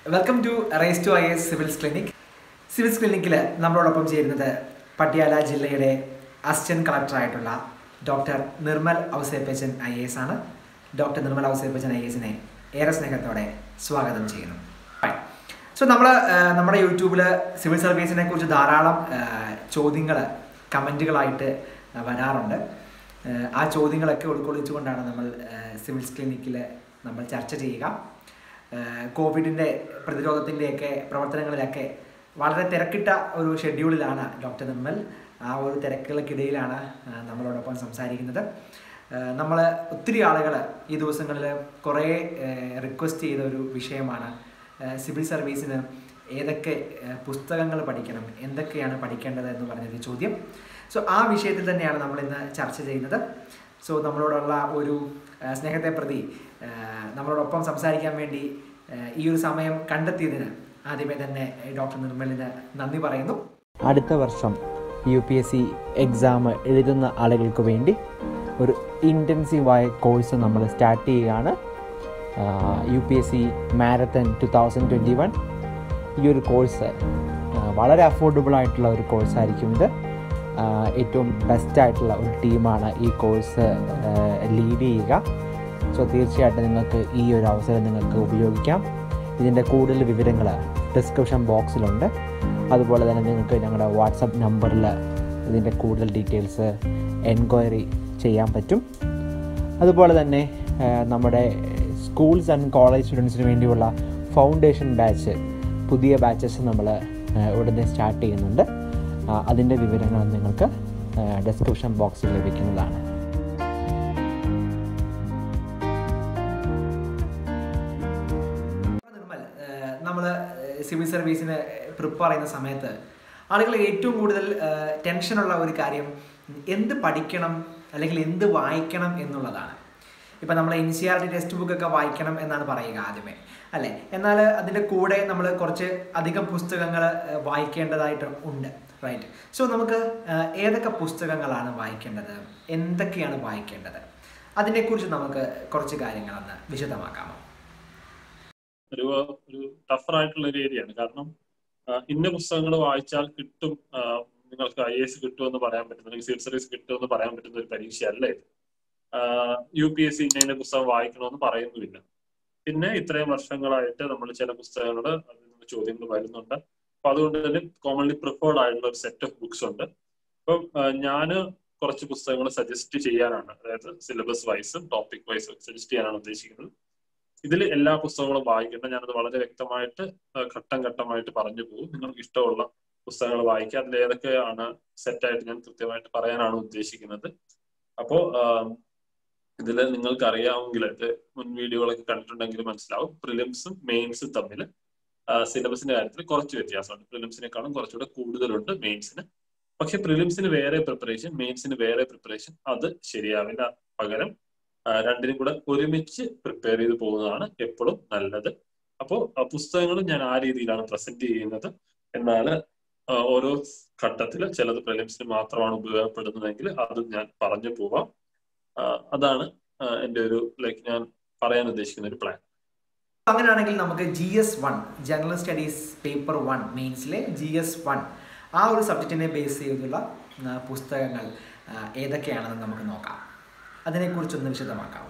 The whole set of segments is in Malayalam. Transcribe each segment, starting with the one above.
Welcome to race to I S civils clinic civils ക്ലിനിക്കിൽ നമ്മളോടൊപ്പം ചേരുന്നത് പട്യാല ജില്ലയുടെ അസിസ്റ്റന്റ് കളക്ടറായിട്ടുള്ള doctor Nirmal Ouseppachan I S ആണ് ഡോക്ടർ നിർമ്മൽ ഔസേപ്പച്ചൻ ഐ എസിനെ ഏറെ സ്നേഹത്തോടെ സ്വാഗതം ചെയ്യുന്നു സോ നമ്മൾ നമ്മുടെ യൂട്യൂബിൽ സിവിൽ സർവീസിനെ കുറിച്ച് ധാരാളം ചോദ്യങ്ങൾ കമൻറ്റുകളായിട്ട് വരാറുണ്ട് ഏഹ് ആ ചോദ്യങ്ങളൊക്കെ ഉൾക്കൊള്ളിച്ചുകൊണ്ടാണ് നമ്മൾ ഏഹ് സിവിൽസ് ക്ലിനിക്കിൽ നമ്മൾ ചർച്ച ചെയ്യുക ഏഹ് കോവിഡിൻ്റെ പ്രതിരോധത്തിൻ്റെയൊക്കെ പ്രവർത്തനങ്ങളിലൊക്കെ വളരെ തിരക്കിട്ട ഒരു ഷെഡ്യൂളിലാണ് ഡോക്ടർ നിർമ്മൽ ആ ഒരു തിരക്കുകൾക്കിടയിലാണ് ഏഹ് നമ്മളോടൊപ്പം സംസാരിക്കുന്നത് നമ്മൾ ഒത്തിരി ആളുകൾ ഈ ദിവസങ്ങളിൽ കുറേ റിക്വസ്റ്റ് ചെയ്ത ഒരു വിഷയമാണ് ഏഹ് സിവിൽ സർവീസിന് ഏതൊക്കെ ഏഹ് പുസ്തകങ്ങൾ പഠിക്കണം എന്തൊക്കെയാണ് പഠിക്കേണ്ടത് എന്ന് പറഞ്ഞൊരു ചോദ്യം സോ ആ വിഷയത്തിൽ തന്നെയാണ് നമ്മൾ ഇന്ന് ചർച്ച ചെയ്യുന്നത് സോ നമ്മളോടുള്ള ഒരു ഏഹ് സ്നേഹത്തെ പ്രതി ഏഹ് നമ്മളോടൊപ്പം സംസാരിക്കാൻ വേണ്ടി ഏഹ് ഈ ഒരു സമയം കണ്ടെത്തിയതിന് ആദ്യമേ തന്നെ ഡോക്ടർ നിർമ്മലിന് നന്ദി പറയുന്നു അടുത്ത വർഷം U P S C exam എഴുതുന്ന ആളുകൾക്ക് വേണ്ടി ഒരു ഇൻറ്റൻസീവായ കോഴ്സ് നമ്മൾ സ്റ്റാർട്ട് ചെയ്യുകയാണ് U P S C marathon two thousand twenty one ഈ ഒരു കോഴ്സ് വളരെ അഫോർഡബിൾ ആയിട്ടുള്ള ഒരു കോഴ്സായിരിക്കും ഇത് ആ, ഏറ്റവും ബെസ്റ്റ് ആയിട്ടുള്ള ഒരു ടീമാണ് ഈ കോഴ്സ് ലീഡ് ചെയ്യുക സോ തീർച്ചയായിട്ടും നിങ്ങൾക്ക് ഈ ഒരു അവസരം നിങ്ങൾക്ക് ഉപയോഗിക്കാം ഇതിൻ്റെ കൂടുതൽ വിവരങ്ങൾ ഡിസ്ക്രിപ്ഷൻ ബോക്സിലുണ്ട് അതുപോലെ തന്നെ നിങ്ങൾക്ക് ഞങ്ങളുടെ വാട്സപ്പ് നമ്പറിൽ ഇതിൻ്റെ കൂടുതൽ ഡീറ്റെയിൽസ് എൻക്വയറി ചെയ്യാൻ പറ്റും അതുപോലെ തന്നെ ആ, നമ്മുടെ സ്കൂൾസ് ആൻഡ് കോളേജ് സ്റ്റുഡൻസിന് വേണ്ടിയുള്ള ഫൗണ്ടേഷൻ ബാച്ച് പുതിയ ബാച്ചസ് നമ്മൾ ഉടനെ സ്റ്റാർട്ട് ചെയ്യുന്നുണ്ട് ആ, അതിൻ്റെ വിവരങ്ങൾ നിങ്ങൾക്ക് ഡിസ്ക്രിപ്ഷൻ ബോക്സിൽ ലഭിക്കുന്നതാണ് നിർമ്മൽ നമ്മൾ സിവിൽ സർവീസിന് പ്രിപ്പയർ ചെയ്യുന്ന സമയത്ത് ആളുകൾ ഏറ്റവും കൂടുതൽ ഏഹ്, ടെൻഷനുള്ള ഒരു കാര്യം എന്ത് പഠിക്കണം അല്ലെങ്കിൽ എന്ത് വായിക്കണം എന്നുള്ളതാണ് ഇപ്പം നമ്മൾ N C R T text ബുക്കൊക്കെ വായിക്കണം എന്നാണ് പറയുക ആദ്യമേ അല്ലേ എന്നാൽ അതിൻ്റെ കൂടെ നമ്മൾ കുറച്ച് അധികം പുസ്തകങ്ങൾ വായിക്കേണ്ടതായിട്ട് ഉണ്ട് റൈറ്റ് സോ നമുക്ക് ഏഹ്, ഏതൊക്കെ പുസ്തകങ്ങളാണ് വായിക്കേണ്ടത് എന്തൊക്കെയാണ് വായിക്കേണ്ടത് അതിനെക്കുറിച്ച് നമുക്ക് കുറച്ച് കാര്യങ്ങളൊന്ന് വിശദമാക്കാമോ ഒരു ഒരു ടഫർ ആയിട്ടുള്ള ഒരു ഏരിയയാണ് കാരണം ആ, ഇന്ന പുസ്തകങ്ങൾ വായിച്ചാൽ കിട്ടും ആ, നിങ്ങൾക്ക് ഐ എസ് കിട്ടുമെന്ന് പറയാൻ പറ്റുന്ന അല്ലെങ്കിൽ സിവിൽ സർവീസ് കിട്ടുമെന്ന് പറയാൻ പറ്റുന്ന ഒരു പരീക്ഷയല്ല ഇത് യു പി എസ് സി ഇന്ന പുസ്തകം വായിക്കണമെന്ന് പറയുന്നുമില്ല പിന്നെ ഇത്രയും വർഷങ്ങളായിട്ട് നമ്മൾ ചില പുസ്തകങ്ങൾ അതിൽ നിന്ന് ചോദ്യങ്ങൾ വരുന്നുണ്ട് അപ്പൊ അതുകൊണ്ട് തന്നെ കോമൺലി പ്രിഫേർഡ് ആയിട്ടുള്ള ഒരു സെറ്റ് ഓഫ് ബുക്സ് ഉണ്ട് അപ്പം ഞാൻ കുറച്ച് പുസ്തകങ്ങൾ സജസ്റ്റ് ചെയ്യാനാണ് അതായത് സിലബസ് വൈസും ടോപ്പിക് വൈസും സജസ്റ്റ് ചെയ്യാനാണ് ഉദ്ദേശിക്കുന്നത് ഇതിൽ എല്ലാ പുസ്തകങ്ങളും വായിക്കേണ്ട ഞാനത് വളരെ വ്യക്തമായിട്ട് ആ, ഘട്ടം ഘട്ടമായിട്ട് പറഞ്ഞു പോകും നിങ്ങൾക്ക് ഇഷ്ടമുള്ള പുസ്തകങ്ങൾ വായിക്കുക അതിൽ ഏതൊക്കെയാണ് സെറ്റായിട്ട് ഞാൻ കൃത്യമായിട്ട് പറയാനാണ് ഉദ്ദേശിക്കുന്നത് അപ്പോ ഇതിൽ നിങ്ങൾക്ക് അറിയാമെങ്കിൽ ഇത് മുൻ വീഡിയോകളൊക്കെ കണ്ടിട്ടുണ്ടെങ്കിൽ മനസ്സിലാവും പ്രിലിംസും മെയിൻസും തമ്മിൽ സിലബസിന്റെ കാര്യത്തിൽ കുറച്ച് വ്യത്യാസമുണ്ട് പ്രിലിംസിനേക്കാളും കുറച്ചുകൂടെ കൂടുതലുണ്ട് മെയിൻസിന് പക്ഷെ പ്രിലിംസിന് വേറെ പ്രിപ്പറേഷൻ മെയിൻസിന് വേറെ പ്രിപ്പറേഷൻ അത് ശരിയാവില്ല പകരം ആ, രണ്ടിനും കൂടെ ഒരുമിച്ച് പ്രിപ്പയർ ചെയ്ത് പോകുന്നതാണ് എപ്പോഴും നല്ലത് അപ്പോൾ പുസ്തകങ്ങളും ഞാൻ ആ രീതിയിലാണ് പ്രസന്റ് ചെയ്യുന്നത് എന്നാൽ ആ, ഓരോ ഘട്ടത്തിൽ ചിലത് പ്രിലിംസിന് മാത്രമാണ് ഉപയോഗപ്പെടുന്നതെങ്കിൽ അത് ഞാൻ പറഞ്ഞു പോവാം ആ, അതാണ് ആ, എൻ്റെ ഒരു ലൈക്ക് ഞാൻ പറയാൻ ഉദ്ദേശിക്കുന്ന ഒരു പ്ലാൻ അങ്ങനെയാണെങ്കിൽ നമുക്ക് G S one general studies paper one മെയിൻസിലെ ജി എസ് വൺ ആ ഒരു സബ്ജക്റ്റിനെ ബേസ് ചെയ്തുള്ള ആ, പുസ്തകങ്ങൾ ആ, ഏതൊക്കെയാണെന്ന് നമുക്ക് നോക്കാം അതിനെക്കുറിച്ചൊന്ന് വിശദമാക്കാമോ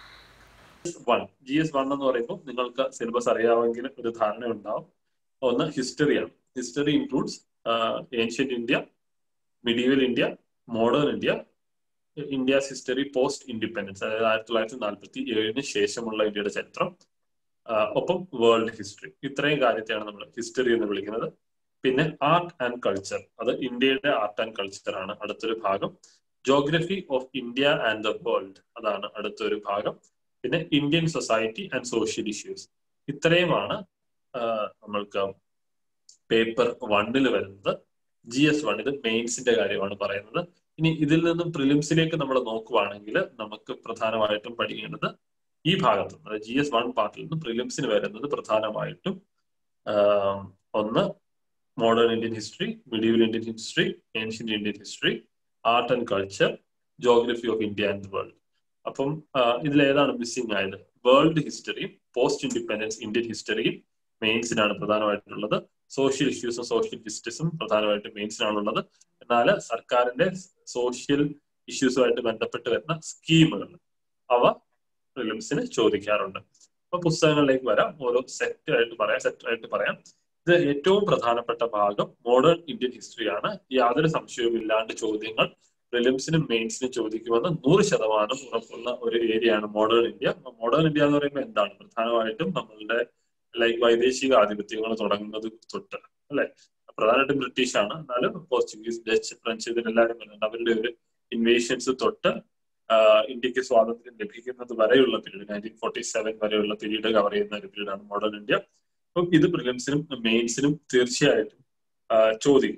വൺ ജി എസ് വൺ എന്ന് പറയുമ്പോൾ നിങ്ങൾക്ക് സിലബസ് അറിയാമെങ്കിൽ ഒരു ധാരണ ഉണ്ടാവും ഒന്ന് ഹിസ്റ്ററിയാണ് history includes ancient India medieval India modern India India's history post independence അതായത് ആയിരത്തി തൊള്ളായിരത്തി നാൽപ്പത്തി ഏഴിന് ശേഷമുള്ള ഇന്ത്യയുടെ ചരിത്രം ആ, ഒപ്പം വേൾഡ് ഹിസ്റ്ററി ഇത്രയും കാര്യത്തെയാണ് നമ്മൾ ഹിസ്റ്ററി എന്ന് വിളിക്കുന്നത് പിന്നെ ആർട്ട് ആൻഡ് കൾച്ചർ അത് ഇന്ത്യയുടെ ആർട്ട് ആൻഡ് കൾച്ചർ ആണ് അടുത്തൊരു ഭാഗം geography of India and the world അതാണ് അടുത്തൊരു ഭാഗം പിന്നെ Indian society and social issues ഇത്രയുമാണ് ആ, നമ്മൾക്ക് പേപ്പർ വണ്ണിൽ വരുന്നത് ജി എസ് വൺ ഇത് മെയിൻസിന്റെ കാര്യമാണ് പറയുന്നത് ഇനി ഇതിൽ നിന്നും പ്രിലിംസിലേക്ക് നമ്മൾ നോക്കുവാണെങ്കിൽ നമുക്ക് പ്രധാനമായിട്ടും പഠിക്കേണ്ടത് ഈ ഭാഗത്ത് അതായത് ജി എസ് വൺ പാർട്ടിൽ നിന്ന് പ്രിലിംസിന് വരുന്നത് പ്രധാനമായിട്ടും ആ, ഒന്ന് modern Indian history medieval Indian history ancient Indian history art and culture geography of India and world അപ്പം ഇതിൽ ഏതാണ് മിസ്സിംഗ് ആയത് വേൾഡ് ഹിസ്റ്ററിയും പോസ്റ്റ് ഇൻഡിപെൻഡൻസ് ഇന്ത്യൻ ഹിസ്റ്ററിയും മെയിൻസിനാണ് പ്രധാനമായിട്ടുള്ളത് സോഷ്യൽ ഇഷ്യൂസും സോഷ്യൽ ജസ്റ്റിസും പ്രധാനമായിട്ടും മെയിൻസിനാണുള്ളത് എന്നാൽ സർക്കാരിന്റെ സോഷ്യൽ ഇഷ്യൂസുമായിട്ട് ബന്ധപ്പെട്ട് വരുന്ന സ്കീമുകൾ അവ പ്രിലിംസിന് ചോദിക്കാറുണ്ട് അപ്പൊ പുസ്തകങ്ങളിലേക്ക് വരാം ഓരോ സെറ്റ് ആയിട്ട് പറയാം സെറ്റ് ആയിട്ട് പറയാം ഇത് ഏറ്റവും പ്രധാനപ്പെട്ട ഭാഗം മോഡേൺ ഇന്ത്യൻ ഹിസ്റ്ററിയാണ് യാതൊരു സംശയവും ഇല്ലാണ്ട് ചോദ്യങ്ങൾ പ്രിലിംസിനും മെയിൻസിനും ചോദിക്കുമെന്ന് നൂറ് ശതമാനം ഉറപ്പുള്ള ഒരു ഏരിയയാണ് മോഡേൺ ഇന്ത്യ മോഡേൺ ഇന്ത്യ എന്ന് പറയുമ്പോൾ എന്താണ് പ്രധാനമായിട്ടും നമ്മളുടെ ലൈക്ക് വൈദേശിക ആധിപത്യങ്ങൾ തുടങ്ങുന്നത് തൊട്ട് അല്ലെ പ്രധാനമായിട്ടും ബ്രിട്ടീഷ് ആണ് എന്നാലും പോർച്ചുഗീസ് ഡച്ച് ഫ്രഞ്ച് ഇതിനെല്ലാവരും വരുന്നുണ്ട് അവരുടെ ഒരു ഇൻവേഷൻസ് തൊട്ട് ഇന്ത്യക്ക് സ്വാതന്ത്ര്യം ലഭിക്കുന്നത് വരെയുള്ള പീരീഡ് നയൻറ്റീൻ ഫോർട്ടി സെവൻ വരെയുള്ള പീരീഡ് കവർ ചെയ്യുന്ന ഒരു പീരീഡാണ് മോഡേൺ ഇന്ത്യ അപ്പം ഇത് പ്രിലിംസിനും മെയിൻസിനും തീർച്ചയായിട്ടും ചോദിക്കും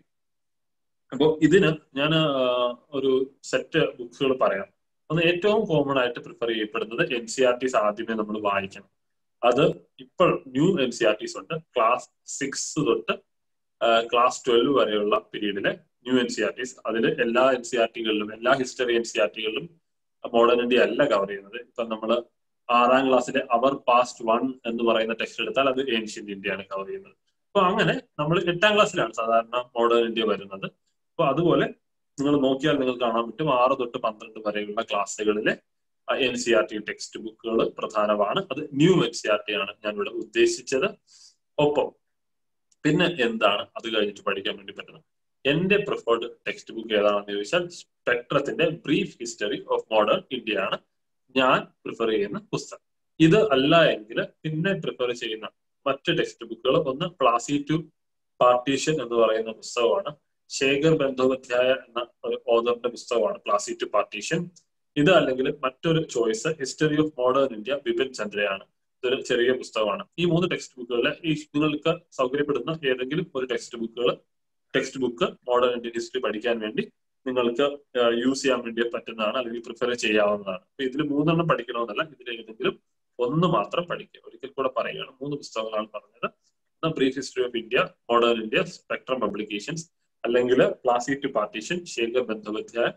അപ്പോൾ ഇതിന് ഞാൻ ഒരു സെറ്റ് ബുക്കുകൾ പറയാം ഒന്ന് ഏറ്റവും കോമൺ ആയിട്ട് പ്രിഫർ ചെയ്യപ്പെടുന്നത് എൻ സി ആർ ടിസ് ആദ്യമേ നമ്മൾ വായിക്കണം അത് ഇപ്പോൾ new N C R Ts ഉണ്ട് ക്ലാസ് സിക്സ് തൊട്ട് ക്ലാസ് ട്വൽവ് വരെയുള്ള പീരീഡിലെ new N C R Ts അതിൽ എല്ലാ എൻ സി ആർ ടികളിലും എല്ലാ ഹിസ്റ്ററി എൻ സി ആർ ടികളിലും മോഡേൺ ഇന്ത്യ അല്ല കവർ ചെയ്യുന്നത് ഇപ്പൊ നമ്മൾ ആറാം ക്ലാസ്സിലെ അവർ പാസ്റ്റ് വൺ എന്ന് പറയുന്ന ടെക്സ്റ്റ് എടുത്താൽ അത് ഏൻഷ്യന്റ് ഇന്ത്യയാണ് കവർ ചെയ്യുന്നത് അപ്പൊ അങ്ങനെ നമ്മൾ എട്ടാം ക്ലാസ്സിലാണ് സാധാരണ മോഡേൺ ഇന്ത്യ വരുന്നത് അപ്പൊ അതുപോലെ നിങ്ങൾ നോക്കിയാൽ നിങ്ങൾക്ക് കാണാൻ പറ്റും ആറ് തൊട്ട് പന്ത്രണ്ട് വരെയുള്ള ക്ലാസ്സുകളിലെ N C R T text ബുക്കുകൾ പ്രധാനമാണ് അത് new N C R T ആണ് ഞാൻ ഇവിടെ ഉദ്ദേശിച്ചത് ഒപ്പം പിന്നെ എന്താണ് അത് കഴിഞ്ഞിട്ട് പഠിക്കാൻ വേണ്ടി പറ്റുന്നത് എന്റെ പ്രിഫേർഡ് ടെക്സ്റ്റ് ബുക്ക് ഏതാണെന്ന് ചോദിച്ചാൽ സ്പെക്ട്രത്തിന്റെ brief history of modern India ആണ് ഞാൻ പ്രിഫർ ചെയ്യുന്ന പുസ്തകം ഇത് അല്ല എങ്കിൽ പിന്നെ പ്രിഫർ ചെയ്യുന്ന മറ്റ് ടെക്സ്റ്റ് ബുക്കുകൾ ഒന്ന് പ്ലാസി ടു പാർട്ടീഷൻ എന്ന് പറയുന്ന പുസ്തകമാണ് ശേഖർ ബന്ധോപാധ്യായ എന്ന ഒരു ഓതറിന്റെ പുസ്തകമാണ് പ്ലാസി ടു പാർട്ടീഷൻ ഇത് അല്ലെങ്കിൽ മറ്റൊരു choice history of modern India Bipin ചന്ദ്രയാണ് ഇതൊരു ചെറിയ പുസ്തകമാണ് ഈ മൂന്ന് ടെക്സ്റ്റ് ബുക്കുകളിലെ ഈ നിങ്ങൾക്ക് സൗകര്യപ്പെടുന്ന ഏതെങ്കിലും ഒരു ടെക്സ്റ്റ് ബുക്കുകൾ text book modern Indian history പഠിക്കാൻ വേണ്ടി നിങ്ങൾക്ക് യൂസ് ചെയ്യാൻ വേണ്ടി പറ്റുന്നതാണ് അല്ലെങ്കിൽ പ്രിഫർ ചെയ്യാവുന്നതാണ് അപ്പൊ ഇതിൽ മൂന്നെണ്ണം പഠിക്കണമെന്നല്ല ഇതിൽ ഏതെങ്കിലും ഒന്ന് മാത്രം പഠിക്കുക ഒരിക്കൽ കൂടെ പറയുകയാണ് മൂന്ന് പുസ്തകങ്ങളാണ് പറഞ്ഞത് brief history of India modern India spectrum publications അല്ലെങ്കിൽ ക്ലാസി ടു പാർട്ടീഷൻ ശേഖർ ബന്ധോപാധ്യായ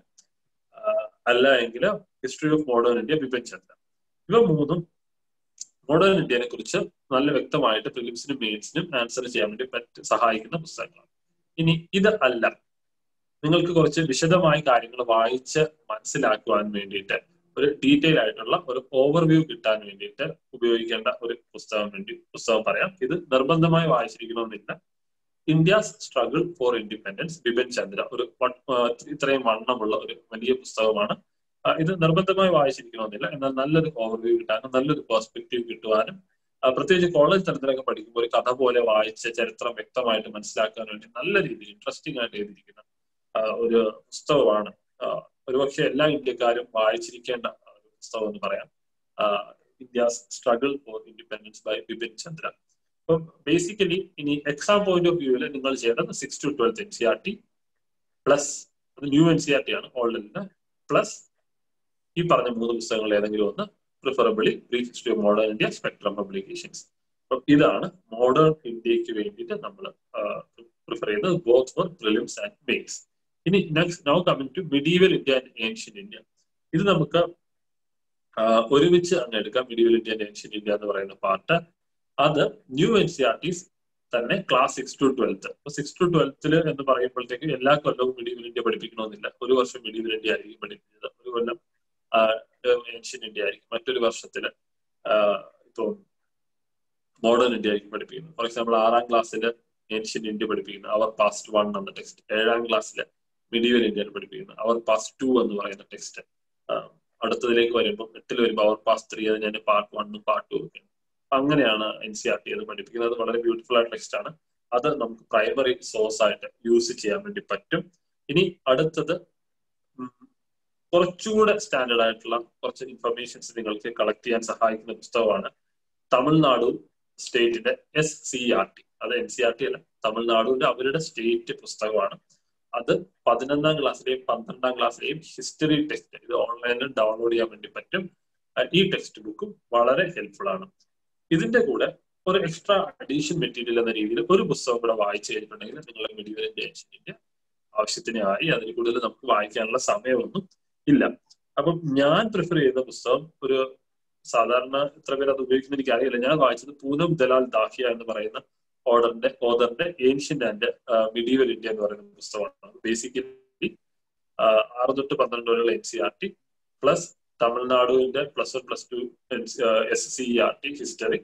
അല്ല എങ്കിൽ history of modern India Bipin Chandra ഇവ മൂന്നും മോഡേൺ ഇന്ത്യനെ കുറിച്ച് നല്ല വ്യക്തമായിട്ട് പ്രിലിംസിനും മെയിൻസിനും ആൻസർ ചെയ്യാൻ വേണ്ടി പറ്റ സഹായിക്കുന്ന പുസ്തകങ്ങളാണ് ഇനി ഇത് അല്ല നിങ്ങൾക്ക് കുറച്ച് വിശദമായി കാര്യങ്ങൾ വായിച്ച് മനസ്സിലാക്കുവാൻ വേണ്ടിയിട്ട് ഒരു ഡീറ്റെയിൽ ആയിട്ടുള്ള ഒരു ഓവർവ്യൂ കിട്ടാൻ വേണ്ടിയിട്ട് ഉപയോഗിക്കേണ്ട ഒരു പുസ്തകം വേണ്ടി പുസ്തകം പറയാം ഇത് നിർബന്ധമായി വായിച്ചിരിക്കണമെന്നില്ല India's struggle for independence Bipin Chandra ഒരു ഇത്രയും വണ്ണമുള്ള ഒരു വലിയ പുസ്തകമാണ് ഇത് നിർബന്ധമായി വായിച്ചിരിക്കണമെന്നില്ല എന്നാൽ നല്ലൊരു ഓവർവ്യൂ കിട്ടാനും നല്ലൊരു പെർസ്പെക്റ്റീവ് കിട്ടുവാനും പ്രത്യേകിച്ച് കോളേജ് തലത്തിലൊക്കെ പഠിക്കുമ്പോൾ ഒരു കഥ പോലെ വായിച്ച് ചരിത്രം വ്യക്തമായിട്ട് മനസ്സിലാക്കാൻ വേണ്ടി നല്ല രീതിയിൽ ഇൻട്രസ്റ്റിംഗ് ആയിട്ട് എഴുതിയിരിക്കുന്ന ഒരു പുസ്തകമാണ് ഒരുപക്ഷെ എല്ലാ ഇന്ത്യക്കാരും വായിച്ചിരിക്കേണ്ട ഒരു പുസ്തകം എന്ന് പറയാം India's struggle for independence by Bipin Chandra അപ്പം ബേസിക്കലി ഇനി എക്സാം പോയിന്റ് ഓഫ് വ്യൂവിൽ നിങ്ങൾ ചെയ്യേണ്ടത് six to twelfth N C R T plus അത് new N C R T ആണ് ഓൾറെഡി പ്ലസ് ഈ പറഞ്ഞ മൂന്ന് പുസ്തകങ്ങൾ ഏതെങ്കിലും ഒന്ന് preferably brief history of modern India spectrum publications അപ്പം ഇതാണ് മോഡേൺ ഇന്ത്യക്ക് വേണ്ടിയിട്ട് നമ്മൾ പ്രിഫർ ചെയ്യുന്നത് both for prelims and mains ഇനി next now coming to medieval India and ancient India ഇത് നമുക്ക് ഒരുമിച്ച് അങ്ങ് എടുക്കാം medieval India and ancient India എന്ന് പറയുന്ന പാർട്ട് അത് new N C R Ts തന്നെ ക്ലാസ് സിക്സ് ടു ട്വൽത്ത് അപ്പൊ സിക്സ് ടു ട്വൽത്തിൽ എന്ന് പറയുമ്പോഴത്തേക്ക് എല്ലാ കൊല്ലവും മിഡീവൽ ഇന്ത്യ പഠിപ്പിക്കണമെന്നില്ല ഒരു വർഷം മിഡീവൽ ഇന്ത്യ ആയിരിക്കും പഠിപ്പിച്ചത് ഒരു കൊല്ലം ഏൻഷ്യൻ ഇന്ത്യ ആയിരിക്കും മറ്റൊരു വർഷത്തില് ഇപ്പൊ മോഡേൺ ഇന്ത്യ ആയിരിക്കും പഠിപ്പിക്കുന്നത് ഫോർ എക്സാമ്പിൾ ആറാം ക്ലാസ്സിൽ ഏൻഷ്യൻ ഇന്ത്യ പഠിപ്പിക്കുന്നത് അവർ പാസ്റ്റ് വൺ എന്ന ടെക്സ്റ്റ് ഏഴാം ക്ലാസ്സിൽ മിഡീവൽ ഇന്ത്യയിൽ പഠിപ്പിക്കുന്നത് അവർ പാസ്റ്റ് ടു എന്ന് പറയുന്ന ടെക്സ്റ്റ് അടുത്തതിലേക്ക് വരുമ്പോൾ എട്ടിൽ വരുമ്പോൾ അവർ പാസ്റ്റ് ത്രീ അത് ഞാൻ പാർട്ട് വണ്ണും പാർട്ട് ടു ഒക്കെ അങ്ങനെയാണ് എൻ സി ആർ ടി അത് പഠിപ്പിക്കുന്നത് അത് വളരെ ബ്യൂട്ടിഫുൾ ആയ ടെക്സ്റ്റ് ആണ് അത് നമുക്ക് പ്രൈമറി സോഴ്സ് ആയിട്ട് യൂസ് ചെയ്യാൻ വേണ്ടി പറ്റും ഇനി അടുത്തത് കുറച്ചുകൂടെ സ്റ്റാൻഡേർഡ് ആയിട്ടുള്ള കുറച്ച് ഇൻഫർമേഷൻസ് നിങ്ങൾക്ക് കളക്ട് ചെയ്യാൻ സഹായിക്കുന്ന പുസ്തകമാണ് തമിഴ്നാടു സ്റ്റേറ്റിന്റെ എസ് സി ആർ ടി അത് എൻ സി ആർ ടി അല്ല തമിഴ്നാടുവിന്റെ അവരുടെ സ്റ്റേറ്റ് പുസ്തകമാണ് അത് പതിനൊന്നാം ക്ലാസ്സിലെയും പന്ത്രണ്ടാം ക്ലാസ്സിലെയും ഹിസ്റ്ററി ടെക്സ്റ്റ് ഇത് ഓൺലൈനിൽ ഡൗൺലോഡ് ചെയ്യാൻ വേണ്ടി പറ്റും ഈ ടെക്സ്റ്റ് ബുക്കും വളരെ ഹെൽപ്ഫുൾ ആണ് ഇതിന്റെ കൂടെ ഒരു എക്സ്ട്രാ അഡീഷൻ മെറ്റീരിയൽ എന്ന രീതിയിൽ ഒരു പുസ്തകം കൂടെ വായിച്ചു കഴിഞ്ഞിട്ടുണ്ടെങ്കിൽ നിങ്ങളുടെ മെഡിവലിന്റെ ഏഷ്യന്റെ ആവശ്യത്തിന് ആയി അതിൽ കൂടുതൽ നമുക്ക് വായിക്കാനുള്ള സമയമൊന്നും ഇല്ല അപ്പം ഞാൻ പ്രിഫർ ചെയ്യുന്ന പുസ്തകം ഒരു സാധാരണ ഇത്ര പേര് അത് ഉപയോഗിക്കുന്ന എനിക്ക് അറിയില്ല ഞാൻ വായിച്ചത് പൂനം ദലാൽ ദാഹിയ എന്ന് പറയുന്ന ഓർഡറിന്റെ ഓർഡറിന്റെ ഏൻഷ്യന്റ് ആൻഡ് മിഡീവൽ ഇന്ത്യ എന്ന് പറയുന്ന പുസ്തകമാണ് ബേസിക്കലി ആറ് തൊട്ട് പന്ത്രണ്ട് വരെയുള്ള N C R T plus തമിഴ്നാടുവിന്റെ plus one plus two S C R T history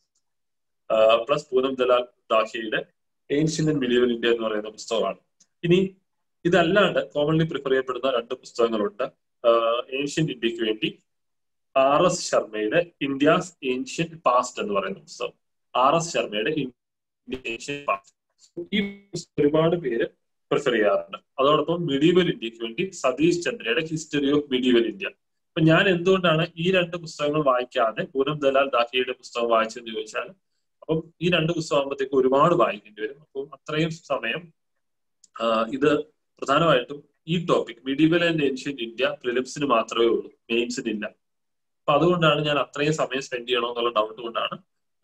plus Poonam Dalal ദാഹിയയുടെ ഏൻഷ്യൻ ആൻഡ് മിഡീവൽ ഇന്ത്യ എന്ന് പറയുന്ന പുസ്തകമാണ് ഇനി ഇതല്ലാണ്ട് കോമൺലി പ്രിഫർ ചെയ്യപ്പെടുന്ന രണ്ട് പുസ്തകങ്ങളുണ്ട് ഏൻഷ്യൻ ഇന്ത്യക്ക് വേണ്ടി ആർ എസ് ശർമ്മയുടെ ഇന്ത്യാസ് ഏൻഷ്യൻ പാസ്റ്റ് എന്ന് പറയുന്ന പുസ്തകം ആർ എസ് ശർമ്മയുടെ ഇന്ത്യ ഏൻഷ്യൻ പാസ്റ്റ് ഈ പുസ്തകം ഒരുപാട് പേര് പ്രിഫർ ചെയ്യാറുണ്ട് അതോടൊപ്പം മിഡീവൽ ഇന്ത്യക്ക് വേണ്ടി സതീഷ് ചന്ദ്രയുടെ ഹിസ്റ്ററി ഓഫ് മിഡീവൽ ഇന്ത്യ അപ്പൊ ഞാൻ എന്തുകൊണ്ടാണ് ഈ രണ്ട് പുസ്തകങ്ങൾ വായിക്കാതെ പൂനം ദലാൽ ദാഹിയുടെ പുസ്തകം വായിച്ചെന്ന് ചോദിച്ചാൽ അപ്പം ഈ രണ്ട് പുസ്തകം ആകുമ്പോഴത്തേക്ക് ഒരുപാട് വായിക്കേണ്ടി വരും അപ്പം അത്രയും സമയം ഇത് പ്രധാനമായിട്ടും ഈ topic medieval and ancient India പ്രിലിംസിന് മാത്രമേ ഉള്ളൂ മെയിൻസിന് ഇല്ല അപ്പൊ അതുകൊണ്ടാണ് ഞാൻ അത്രയും സമയം സ്പെൻഡ് ചെയ്യണോ എന്നുള്ള ഡൗട്ട് കൊണ്ടാണ്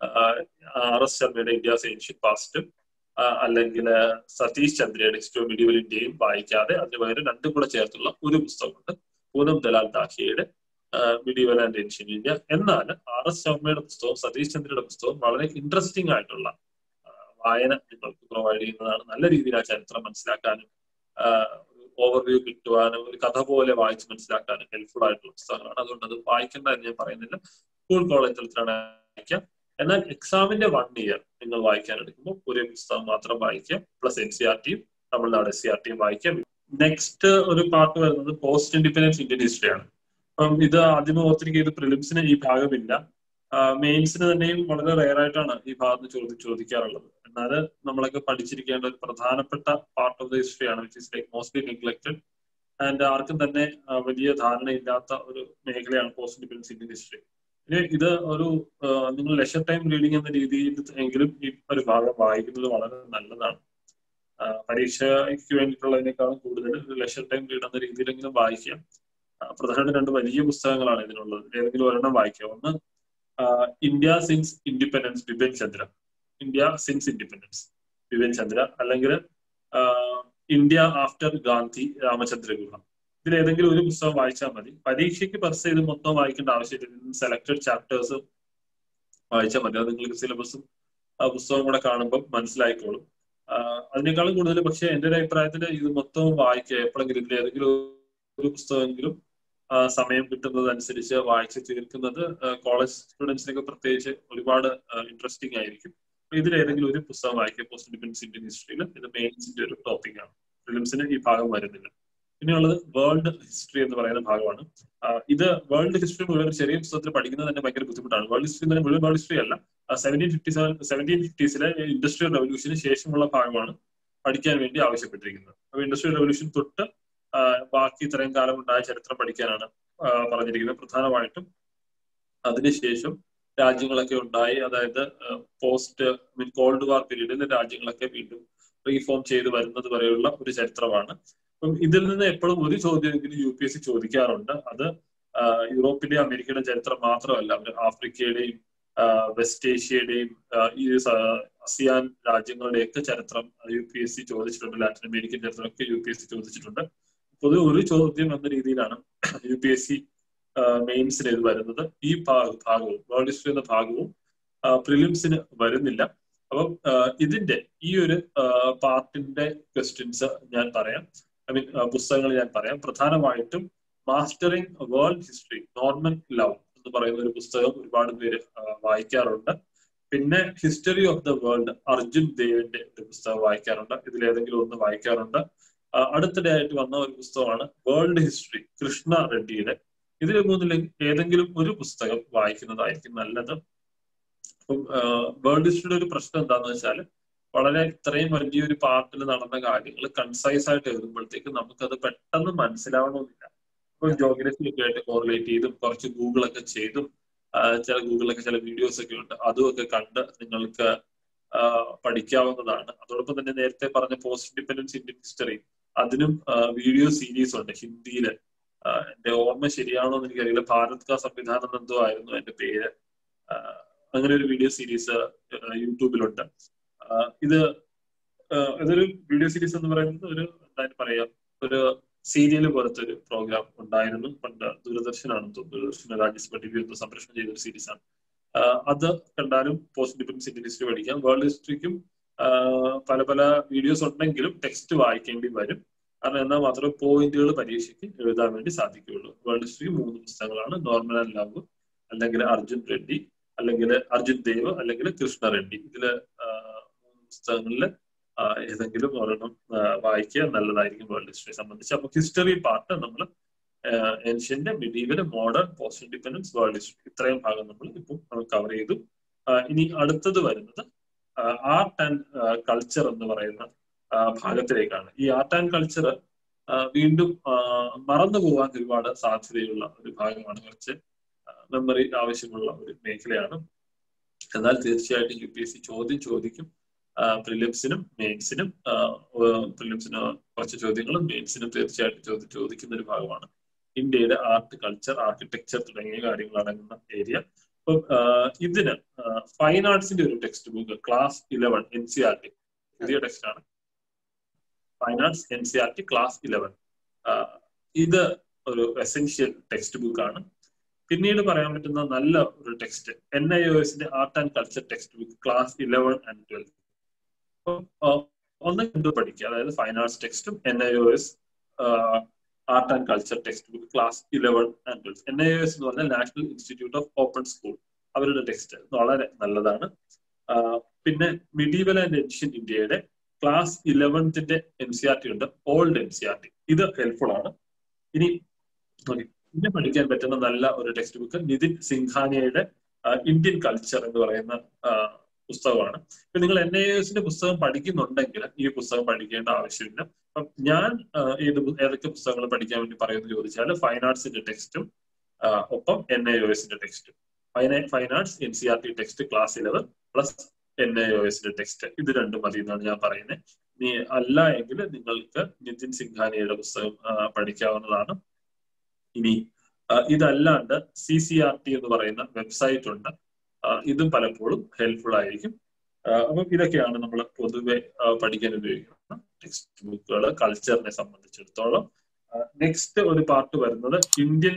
ആർ എസ് ശർമ്മയുടെ ഇന്ത്യാസ് ഏൻഷ്യൻ പാസ്റ്റും അല്ലെങ്കിൽ സതീഷ് ചന്ദ്രയുടെ ഹിസ്റ്ററി മിഡീവൽ ഇന്ത്യയും വായിക്കാതെ അതിന് പകരം രണ്ടും കൂടെ ചേർത്തുള്ള ഒരു പുസ്തകമുണ്ട് പൂനം ദലാൽ ദാഹിയയുടെ മിഡീവൽ ആൻഡ് ഏൻഷ്യൻ ഇന്ത്യ എന്നാൽ ആർ എസ് ശർമ്മയുടെ പുസ്തകവും സതീഷ് ചന്ദ്രയുടെ പുസ്തകവും വളരെ ഇൻട്രസ്റ്റിംഗ് ആയിട്ടുള്ള വായന നിങ്ങൾക്ക് പ്രൊവൈഡ് ചെയ്യുന്നതാണ് നല്ല രീതിയിൽ ആ ചരിത്രം മനസ്സിലാക്കാനും ഓവർവ്യൂ കിട്ടുവാനും ഒരു കഥ പോലെ വായിച്ച് മനസ്സിലാക്കാനും ഹെൽപ്ഫുൾ ആയിട്ടുള്ള പുസ്തകങ്ങളാണ് അതുകൊണ്ട് അത് വായിക്കേണ്ട എന്ന് ഞാൻ പറയുന്നില്ല സ്കൂൾ കോളേജ് തലത്തിലാണ് വായിക്കാം എന്നാൽ എക്സാമിന്റെ വൺ ഇയർ നിങ്ങൾ വായിക്കാൻ എടുക്കുമ്പോൾ ഒരേ പുസ്തകം മാത്രം വായിക്കാം പ്ലസ് എൻ സി ആർ ടിയും തമിഴ്നാട് എസ് സി ആർ ടിയും വായിക്കാം നെക്സ്റ്റ് ഒരു പാർട്ട് വരുന്നത് പോസ്റ്റ് ഇൻഡിപെൻഡൻസ് ഇന്ത്യൻ ഹിസ്റ്ററിയാണ് അപ്പം ഇത് ആദ്യമേ ഓർത്തിരിക്കുക ഇത് പ്രിലിംസിന് ഈ ഭാഗമില്ല മെയിൻസിന് തന്നെയും വളരെ റെയർ ആയിട്ടാണ് ഈ ഭാഗത്ത് ചോദി ചോദിക്കാറുള്ളത് എന്നാൽ നമ്മളൊക്കെ പഠിച്ചിരിക്കേണ്ട ഒരു പ്രധാനപ്പെട്ട പാർട്ട് ഓഫ് ദ ഹിസ്റ്ററിയാണ് which is like mostly neglected and ആർക്കും തന്നെ വലിയ ധാരണയില്ലാത്ത ഒരു മേഖലയാണ് പോസ്റ്റ് ഇൻഡിപെൻഡൻസ് ഇന്ത്യൻ ഹിസ്റ്ററി ഇനി ഇത് ഒരു നിങ്ങൾ ലെഷർ ടൈം റീഡിംഗ് എന്ന രീതിയിൽ എങ്കിലും ഈ ഒരു ഭാഗം വായിക്കുന്നത് വളരെ നല്ലതാണ് പരീക്ഷയ്ക്ക് വേണ്ടിയിട്ടുള്ളതിനേക്കാളും കൂടുതൽ ഒരു ലെഷർ ടൈം റീഡ് എന്ന രീതിയിലെങ്കിലും വായിക്കാം പ്രധാനമായിട്ട് രണ്ട് വലിയ പുസ്തകങ്ങളാണ് ഇതിനുള്ളത് ഏതെങ്കിലും ഒരെണ്ണം വായിക്കാം ഒന്ന് India since independence Bipin Chandra India since independence Bipin Chandra അല്ലെങ്കിൽ ഇന്ത്യ ആഫ്റ്റർ ഗാന്ധി രാമചന്ദ്ര ഗുഹ ഇതിൽ ഏതെങ്കിലും ഒരു പുസ്തകം വായിച്ചാൽ മതി പരീക്ഷയ്ക്ക് പെർസ് ഇത് മൊത്തം വായിക്കേണ്ട ആവശ്യമില്ല സെലക്ടഡ് ചാപ്റ്റേഴ്സ് വായിച്ചാൽ മതി അത് നിങ്ങൾക്ക് സിലബസും ആ പുസ്തകം കൂടെ കാണുമ്പോൾ മനസ്സിലായിക്കോളും അതിനേക്കാളും കൂടുതൽ പക്ഷെ എന്റെ ഒരു അഭിപ്രായത്തിൽ ഇത് മൊത്തവും വായിക്കുക എപ്പോഴെങ്കിലും ഇതിൽ ഏതെങ്കിലും ഒരു പുസ്തകമെങ്കിലും സമയം കിട്ടുന്നതനുസരിച്ച് വായിച്ച് തീർക്കുന്നത് കോളേജ് സ്റ്റുഡൻസിനൊക്കെ പ്രത്യേകിച്ച് ഒരുപാട് ഇൻട്രസ്റ്റിംഗ് ആയിരിക്കും ഇതിൽ ഏതെങ്കിലും ഒരു പുസ്തകം വായിക്കുക പോസ്റ്റ് ഡിഫൻസ് ഇന്ത്യൻ ഹിസ്റ്ററിയിൽ ഇത് മെയിൻസിന്റെ ഒരു ടോപ്പിക്കാണ് ഫിലിംസിന് ഈ ഭാഗം വരുന്നില്ല പിന്നെയുള്ളത് വേൾഡ് ഹിസ്റ്ററി എന്ന് പറയുന്ന ഭാഗമാണ് ഇത് വേൾഡ് ഹിസ്റ്ററി മുഴുവൻ ഒരു ചെറിയ പുസ്തകത്തിൽ പഠിക്കുന്നത് തന്നെ ഭയങ്കര ബുദ്ധിമുട്ടാണ് വേൾഡ് ഹിസ്റ്ററി തന്നെ മുഴുവൻ വേൾഡ് ഹിസ്റ്ററി അല്ല സെവൻറ്റീൻ ഫിഫ്റ്റി സെവൻ സെവൻറ്റീൻ ഫിഫ്റ്റീസിലെ ഇൻഡസ്ട്രിയൽ റവല്യൂഷന് ശേഷമുള്ള ഭാഗമാണ് പഠിക്കാൻ വേണ്ടി ആവശ്യപ്പെട്ടിരിക്കുന്നത് അപ്പൊ ഇൻഡസ്ട്രിയൽ റവല്യൂഷൻ തൊട്ട് ബാക്കി ഇത്രയും കാലം ഉണ്ടായ ചരിത്രം പഠിക്കാനാണ് പറഞ്ഞിരിക്കുന്നത് പ്രധാനമായിട്ടും അതിനുശേഷം രാജ്യങ്ങളൊക്കെ ഉണ്ടായി അതായത് പോസ്റ്റ് മീൻ കോൾഡ് വാർ പീരീഡിൽ രാജ്യങ്ങളൊക്കെ വീണ്ടും റീഫോം ചെയ്ത് വരുന്നത് വരെയുള്ള ഒരു ചരിത്രമാണ് അപ്പം ഇതിൽ നിന്ന് എപ്പോഴും ഒരു ചോദ്യമെങ്കിലും യു പി എസ് സി ചോദിക്കാറുണ്ട് അത് യൂറോപ്പിന്റെ അമേരിക്കയുടെ ചരിത്രം മാത്രമല്ല അവർ ആഫ്രിക്കയുടെയും വെസ്റ്റ് ഏഷ്യയുടെയും ഈ അസിയാൻ രാജ്യങ്ങളുടെയൊക്കെ ചരിത്രം യു പി എസ് സി ചോദിച്ചിട്ടുണ്ട് ലാറ്റിൻ അമേരിക്കൻ ചരിത്രമൊക്കെ യു പി എസ് സി ചോദിച്ചിട്ടുണ്ട് പൊതുവെ ഒരു ചോദ്യം എന്ന രീതിയിലാണ് യു പി എസ് സി മെയിൻസിന് ഇത് വരുന്നത് ഈ ഭാഗവും വേൾഡ് ഹിസ്റ്ററി എന്ന ഭാഗവും പ്രിലിംസിന് വരുന്നില്ല അപ്പം ഇതിന്റെ ഈ ഒരു പാർട്ടിന്റെ ക്വസ്റ്റ്യൻസ് ഞാൻ പറയാം ഐ മീൻ പുസ്തകങ്ങൾ ഞാൻ പറയാം പ്രധാനമായിട്ടും mastering world history Norman Lowe എന്ന് പറയുന്ന ഒരു പുസ്തകം ഒരുപാട് പേര് വായിക്കാറുണ്ട് പിന്നെ history of the world Arjun ദേവിന്റെ ഒരു പുസ്തകം വായിക്കാറുണ്ട് ഇതിൽ ഏതെങ്കിലും ഒന്ന് വായിക്കാറുണ്ട് അടുത്തിടെ ആയിട്ട് വന്ന ഒരു പുസ്തകമാണ് വേൾഡ് ഹിസ്റ്ററി കൃഷ്ണ റെഡ്ഡിയുടെ ഇതിൽ മൂന്നിൽ ഏതെങ്കിലും ഒരു പുസ്തകം വായിക്കുന്നതായിരിക്കും നല്ലത് അപ്പം വേൾഡ് ഹിസ്റ്ററിയുടെ ഒരു പ്രശ്നം എന്താന്ന് വെച്ചാൽ വളരെ ഇത്രയും വലിയൊരു പാർട്ടിൽ നടന്ന കാര്യങ്ങൾ കൺസൈസ് ആയിട്ട് എഴുതുമ്പോഴത്തേക്ക് നമുക്കത് പെട്ടെന്ന് മനസ്സിലാവണമെന്നില്ല ഇപ്പൊ ജോഗ്രഫി ഒക്കെ ആയിട്ട് കോറിലേറ്റ് ചെയ്തും കുറച്ച് ഗൂഗിളൊക്കെ ചെയ്തും ചില ഗൂഗിളിലൊക്കെ ചില വീഡിയോസ് ഒക്കെ ഉണ്ട് അതുമൊക്കെ കണ്ട് നിങ്ങൾക്ക് പഠിക്കാവുന്നതാണ് അതോടൊപ്പം തന്നെ നേരത്തെ പറഞ്ഞ പോസ്റ്റ് ഇൻഡിപെൻഡൻസ് ഇന്ത്യൻ ഹിസ്റ്ററി അതിനും വീഡിയോ സീരീസ് ഉണ്ട് ഹിന്ദിയില് എന്റെ ഓർമ്മ ശരിയാണോ എന്ന് എനിക്കറിയില്ല ഭാരത് കാ സംവിധാനം എന്തോ ആയിരുന്നു എന്റെ പേര് അങ്ങനെ ഒരു വീഡിയോ സീരീസ് യൂട്യൂബിലുണ്ട് ഇത് ഇതൊരു വീഡിയോ സീരീസ് എന്ന് പറയുന്നത് ഒരു എന്താ പറയാ ഒരു സീരിയൽ പോലത്തെ ഒരു പ്രോഗ്രാം ഉണ്ടായിരുന്നു പണ്ട് ദൂരദർശനാണെന്ന് തോന്നുന്നു ദൂരദർശന രാജ്യസഭ ടി വി സംപ്രേഷണം ചെയ്ത ഒരു സീരീസ് ആണ് അത് കണ്ടാലും പോസ്റ്റ് ഡിഫൻസ് ഇന്ത്യൻ ഹിസ്റ്ററി പഠിക്കാം വേൾഡ് ഹിസ്റ്ററിക്കും പല പല വീഡിയോസ് ഉണ്ടെങ്കിലും ടെക്സ്റ്റ് വായിക്കേണ്ടി വരും കാരണം എന്നാൽ മാത്രമേ പോയിന്റുകൾ പരീക്ഷയ്ക്ക് എഴുതാൻ വേണ്ടി സാധിക്കുകയുള്ളൂ വേൾഡ് ഹിസ്റ്ററി മൂന്ന് പുസ്തകങ്ങളാണ് നോർമൽ ആൻഡ് ലവ് അല്ലെങ്കിൽ അർജുൻ റെഡ്ഡി അല്ലെങ്കിൽ അർജുൻ ദേവ് അല്ലെങ്കിൽ കൃഷ്ണ റെഡ്ഡി ഇതില് മൂന്ന് പുസ്തകങ്ങളിൽ ഏതെങ്കിലും ഒരെണ്ണം വായിക്കുക നല്ലതായിരിക്കും വേൾഡ് ഹിസ്റ്ററി സംബന്ധിച്ച് അപ്പൊ ഹിസ്റ്ററി പാർട്ട് നമ്മൾ ancient medieval modern post independence world history ഇത്രയും ഭാഗം നമ്മൾ ഇപ്പം കവർ ചെയ്തു ഇനി അടുത്തത് വരുന്നത് ആർട്ട് ആൻഡ് കൾച്ചർ എന്ന് പറയുന്ന ഭാഗത്തിലേക്കാണ് ഈ ആർട്ട് ആൻഡ് കൾച്ചർ വീണ്ടും മറന്നു പോകാൻ ഒരുപാട് സാധ്യതയുള്ള ഒരു ഭാഗമാണ് കുറച്ച് മെമ്മറി ആവശ്യമുള്ള ഒരു മേഖലയാണ് എന്നാൽ തീർച്ചയായിട്ടും യു പി എസ് സി ചോദ്യം ചോദിക്കും പ്രിലിംസിനും മെയിൻസിനും പ്രിലിംസിന് കുറച്ച് ചോദ്യങ്ങളും മെയിൻസിനും തീർച്ചയായിട്ടും ചോദ്യം ചോദിക്കുന്ന ഒരു ഭാഗമാണ് ഇന്ത്യയുടെ ആർട്ട് കൾച്ചർ ആർക്കിടെക്ചർ തുടങ്ങിയ കാര്യങ്ങൾ അടങ്ങുന്ന ഏരിയ അപ്പം ഇതിന് ഫൈൻ ആർട്സിന്റെ ഒരു text book class eleven N C R T പുതിയ ടെക്സ്റ്റ് ആണ് fine arts N C R T class eleven ഇത് ഒരു എസെൻഷ്യൽ ടെക്സ്റ്റ് ബുക്കാണ് പിന്നീട് പറയാൻ പറ്റുന്ന നല്ല ഒരു ടെക്സ്റ്റ് എൻ ഐ ഒ എസിന്റെ art and culture text book class eleven and twelve ഒന്ന് കണ്ടു പഠിക്കുക അതായത് ഫൈൻ ആർട്സ് ടെക്സ്റ്റും N I O S art and culture text book class eleven and twelve N I O S എന്ന് പറഞ്ഞാൽ national institute of open school അവരുടെ ടെക്സ്റ്റ് വളരെ നല്ലതാണ് പിന്നെ മിഡീവൽ ആൻഡ് ഏൻഷ്യൻ ഇന്ത്യയുടെ ക്ലാസ് ഇലവൻത്തിന്റെ എൻ സി ആർ ടി ഉണ്ട് old N C R T ഇത് ഹെൽപ്ഫുൾ ആണ് ഇനി പിന്നെ പഠിക്കാൻ പറ്റുന്ന നല്ല ഒരു ടെക്സ്റ്റ് ബുക്ക് നിതിൻ സിംഘാനിയയുടെ ഇന്ത്യൻ കൾച്ചർ എന്ന് പറയുന്ന പുസ്തകമാണ് ഇപ്പൊ നിങ്ങൾ എൻ ഐ എസിന്റെ പുസ്തകം പഠിക്കുന്നുണ്ടെങ്കിൽ ഈ പുസ്തകം പഠിക്കേണ്ട ആവശ്യമില്ല അപ്പം ഞാൻ ഏത് ഏതൊക്കെ പുസ്തകങ്ങൾ പഠിക്കാൻ വേണ്ടി പറയുമെന്ന് ചോദിച്ചാൽ ഫൈൻ ആർട്സിന്റെ ടെക്സ്റ്റും ഒപ്പം എൻ ഐ ഒ എസിന്റെ ടെക്സ്റ്റും fine fine arts N C R T text class eleven plus N I O എസിന്റെ ടെക്സ്റ്റ് ഇത് രണ്ടും മതി എന്നാണ് ഞാൻ പറയുന്നത് ഇനി അല്ല എങ്കിൽ നിങ്ങൾക്ക് നിതിൻ സിംഘാനിയുടെ പുസ്തകം പഠിക്കാവുന്നതാണ് ഇനി ഇതല്ലാണ്ട് സി സി ആർ ടി എന്ന് പറയുന്ന വെബ്സൈറ്റ് ഉണ്ട് ഇതും പലപ്പോഴും ഹെൽപ്ഫുൾ ആയിരിക്കും അപ്പം ഇതൊക്കെയാണ് നമ്മൾ പൊതുവെ പഠിക്കാൻ ഉപയോഗിക്കുന്ന ടെക്സ്റ്റ് ബുക്കുകൾ കൾച്ചറിനെ സംബന്ധിച്ചിടത്തോളം നെക്സ്റ്റ് ഒരു പാർട്ട് വരുന്നത് ഇന്ത്യൻ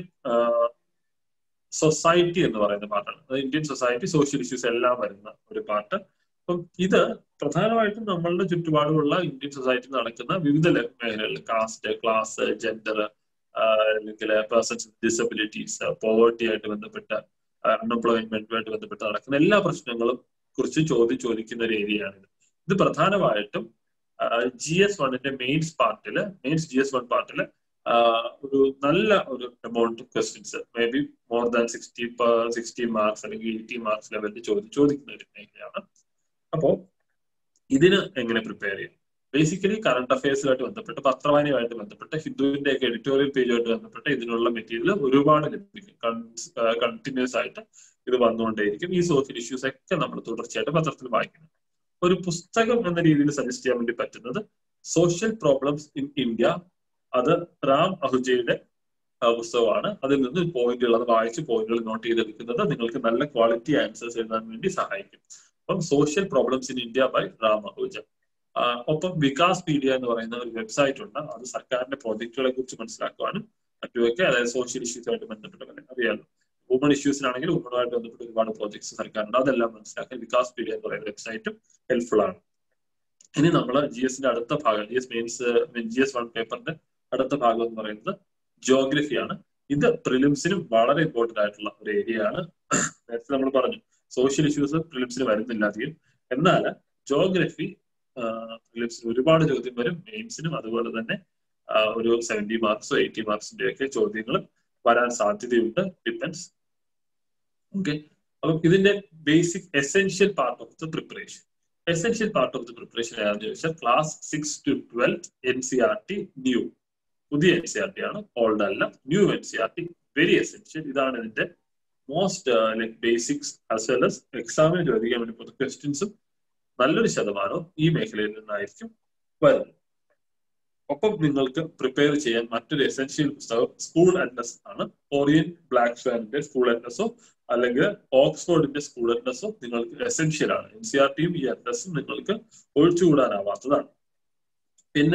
സൊസൈറ്റി എന്ന് പറയുന്ന പാർട്ടാണ് അത് ഇന്ത്യൻ സൊസൈറ്റി സോഷ്യൽ ഇഷ്യൂസ് എല്ലാം വരുന്ന ഒരു പാർട്ട് അപ്പം ഇത് പ്രധാനമായിട്ടും നമ്മളുടെ ചുറ്റുപാടുമുള്ള ഇന്ത്യൻ സൊസൈറ്റിയിൽ നടക്കുന്ന വിവിധ മേഖലകൾ കാസ്റ്റ് ക്ലാസ് ജെൻഡർ അല്ലെങ്കിൽ പേഴ്സൺസ് ഡിസബിലിറ്റീസ് പോവേർട്ടി ആയിട്ട് ബന്ധപ്പെട്ട അൺഎംപ്ലോയ്മെന്റുമായിട്ട് ബന്ധപ്പെട്ട് നടക്കുന്ന എല്ലാ പ്രശ്നങ്ങളും കുറിച്ച് ചോദ്യം ചോദിക്കുന്ന ഒരു ഏരിയയാണിത് ഇത് പ്രധാനമായിട്ടും ജി എസ് വണ്ണിന്റെ മെയിൻസ് പാർട്ടില് മെയിൻസ് ജി എസ് വൺ പാർട്ടില് ഒരു നല്ല ഒരു amount questions may be more than sixty sixty marks അല്ലെങ്കിൽ എയ്റ്റി മാർക്സ് ലെവലിൽ ചോദ്യം ചോദിക്കുന്ന ഒരു മേഖലയാണ് അപ്പോൾ ഇതിന് എങ്ങനെ പ്രിപ്പയർ ചെയ്യാം ബേസിക്കലി കറണ്ട് അഫയേഴ്സുമായിട്ട് ബന്ധപ്പെട്ട് പത്രവായനയുമായിട്ട് ബന്ധപ്പെട്ട് ഹിന്ദുവിന്റെ ഒക്കെ എഡിറ്റോറിയൽ പേജുമായിട്ട് ബന്ധപ്പെട്ട് ഇതിനുള്ള മെറ്റീരിയൽ ഒരുപാട് ലഭിക്കും കണ്ടിന്യൂസ് ആയിട്ട് ഇത് വന്നുകൊണ്ടേയിരിക്കും ഈ സോഷ്യൽ ഇഷ്യൂസ് ഒക്കെ നമ്മൾ തുടർച്ചയായിട്ട് പത്രത്തിൽ വായിക്കുന്നു ഒരു പുസ്തകം എന്ന രീതിയിൽ സജസ്റ്റ് ചെയ്യാൻ വേണ്ടി പറ്റുന്നത് സോഷ്യൽ പ്രോബ്ലംസ് ഇൻ ഇന്ത്യ അത് റാം അഹുജയുടെ പുസ്തകമാണ് അതിൽ നിന്ന് പോയിന്റുകൾ അത് വായിച്ച് പോയിന്റുകൾ നോട്ട് ചെയ്തെടുക്കുന്നത് നിങ്ങൾക്ക് നല്ല ക്വാളിറ്റി ആൻസേഴ്സ് എഴുതാൻ വേണ്ടി സഹായിക്കും അപ്പം social problems in India by Ram Ahuja ഒപ്പം വികാസ് പീഡിയ എന്ന് പറയുന്ന ഒരു വെബ്സൈറ്റ് ഉണ്ട് അത് സർക്കാരിന്റെ പ്രോജക്റ്റുകളെ കുറിച്ച് മനസ്സിലാക്കുവാനും മറ്റുമൊക്കെ അതായത് സോഷ്യൽ ഇഷ്യൂസുമായിട്ട് ബന്ധപ്പെട്ട് അറിയാമല്ലോ വുമൺ ഇഷ്യൂസിനാണെങ്കിൽ വുമണുമായിട്ട് ബന്ധപ്പെട്ട് ഒരുപാട് പ്രോജക്ട്സ് സർക്കാരുണ്ട് അതെല്ലാം മനസ്സിലാക്കാൻ വികാസ് പീഡിയ എന്ന് പറയുന്ന വെബ്സൈറ്റും ഹെൽപ്ഫുൾ ആണ് ഇനി നമ്മൾ ജി എസിന്റെ അടുത്ത ഭാഗം G S mains G S one പേപ്പറിന്റെ അടുത്ത ഭാഗം എന്ന് പറയുന്നത് ജോഗ്രഫിയാണ് ഇത് പ്രിലിംസിനും വളരെ ഇമ്പോർട്ടന്റ് ആയിട്ടുള്ള ഒരു ഏരിയ ആണ് നേരത്തെ നമ്മൾ പറഞ്ഞു സോഷ്യൽ ഇഷ്യൂസ് പ്രിലിംസിന് വരുന്നില്ല അധികം എന്നാൽ ജോഗ്രഫി പ്രിലിംസിന് ഒരുപാട് ചോദ്യം വരും മെയിൻസിനും അതുപോലെ തന്നെ ഒരു സെവന്റി മാർക്സോ എയ്റ്റി മാർക്സിന്റെ ഒക്കെ ചോദ്യങ്ങൾ വരാൻ സാധ്യതയുണ്ട് ഡിപ്പെൻസ് ഓക്കെ അപ്പം ഇതിന്റെ basic essential part of the preparation essential part of the preparation ഏതാണെന്ന് ചോദിച്ചാൽ class six to twelve N C R T new പുതിയ എൻ സി ആർ ടി ആണ് ഓൾഡ് അല്ല new N C R T very essential ഇതാണ് ഇതിന്റെ most like basics as well S എക്സാമിന് ചോദിക്കാൻ വേണ്ടി പോകുന്ന ക്വസ്റ്റ്യൻസും നല്ലൊരു ശതമാനവും ഈ മേഖലയിൽ നിന്നായിരിക്കും വരുന്നത് ഒപ്പം നിങ്ങൾക്ക് പ്രിപ്പയർ ചെയ്യാൻ മറ്റൊരു എസെൻഷ്യൽ പുസ്തകം സ്കൂൾ അഡ്രസ് ആണ് ഓറിയൻ ബ്ലാക്ക് സ്വാനിന്റെ സ്കൂൾ അഡ്രസ്സോ അല്ലെങ്കിൽ ഓക്സ്ഫോർഡിന്റെ സ്കൂൾ അഡ്രസ്സോ നിങ്ങൾക്ക് എസെൻഷ്യൽ ആണ് എൻ സി ആർ ടിയും ഈ അഡ്രസ്സും നിങ്ങൾക്ക് ഒഴിച്ചുകൂടാനാവാത്തതാണ് പിന്നെ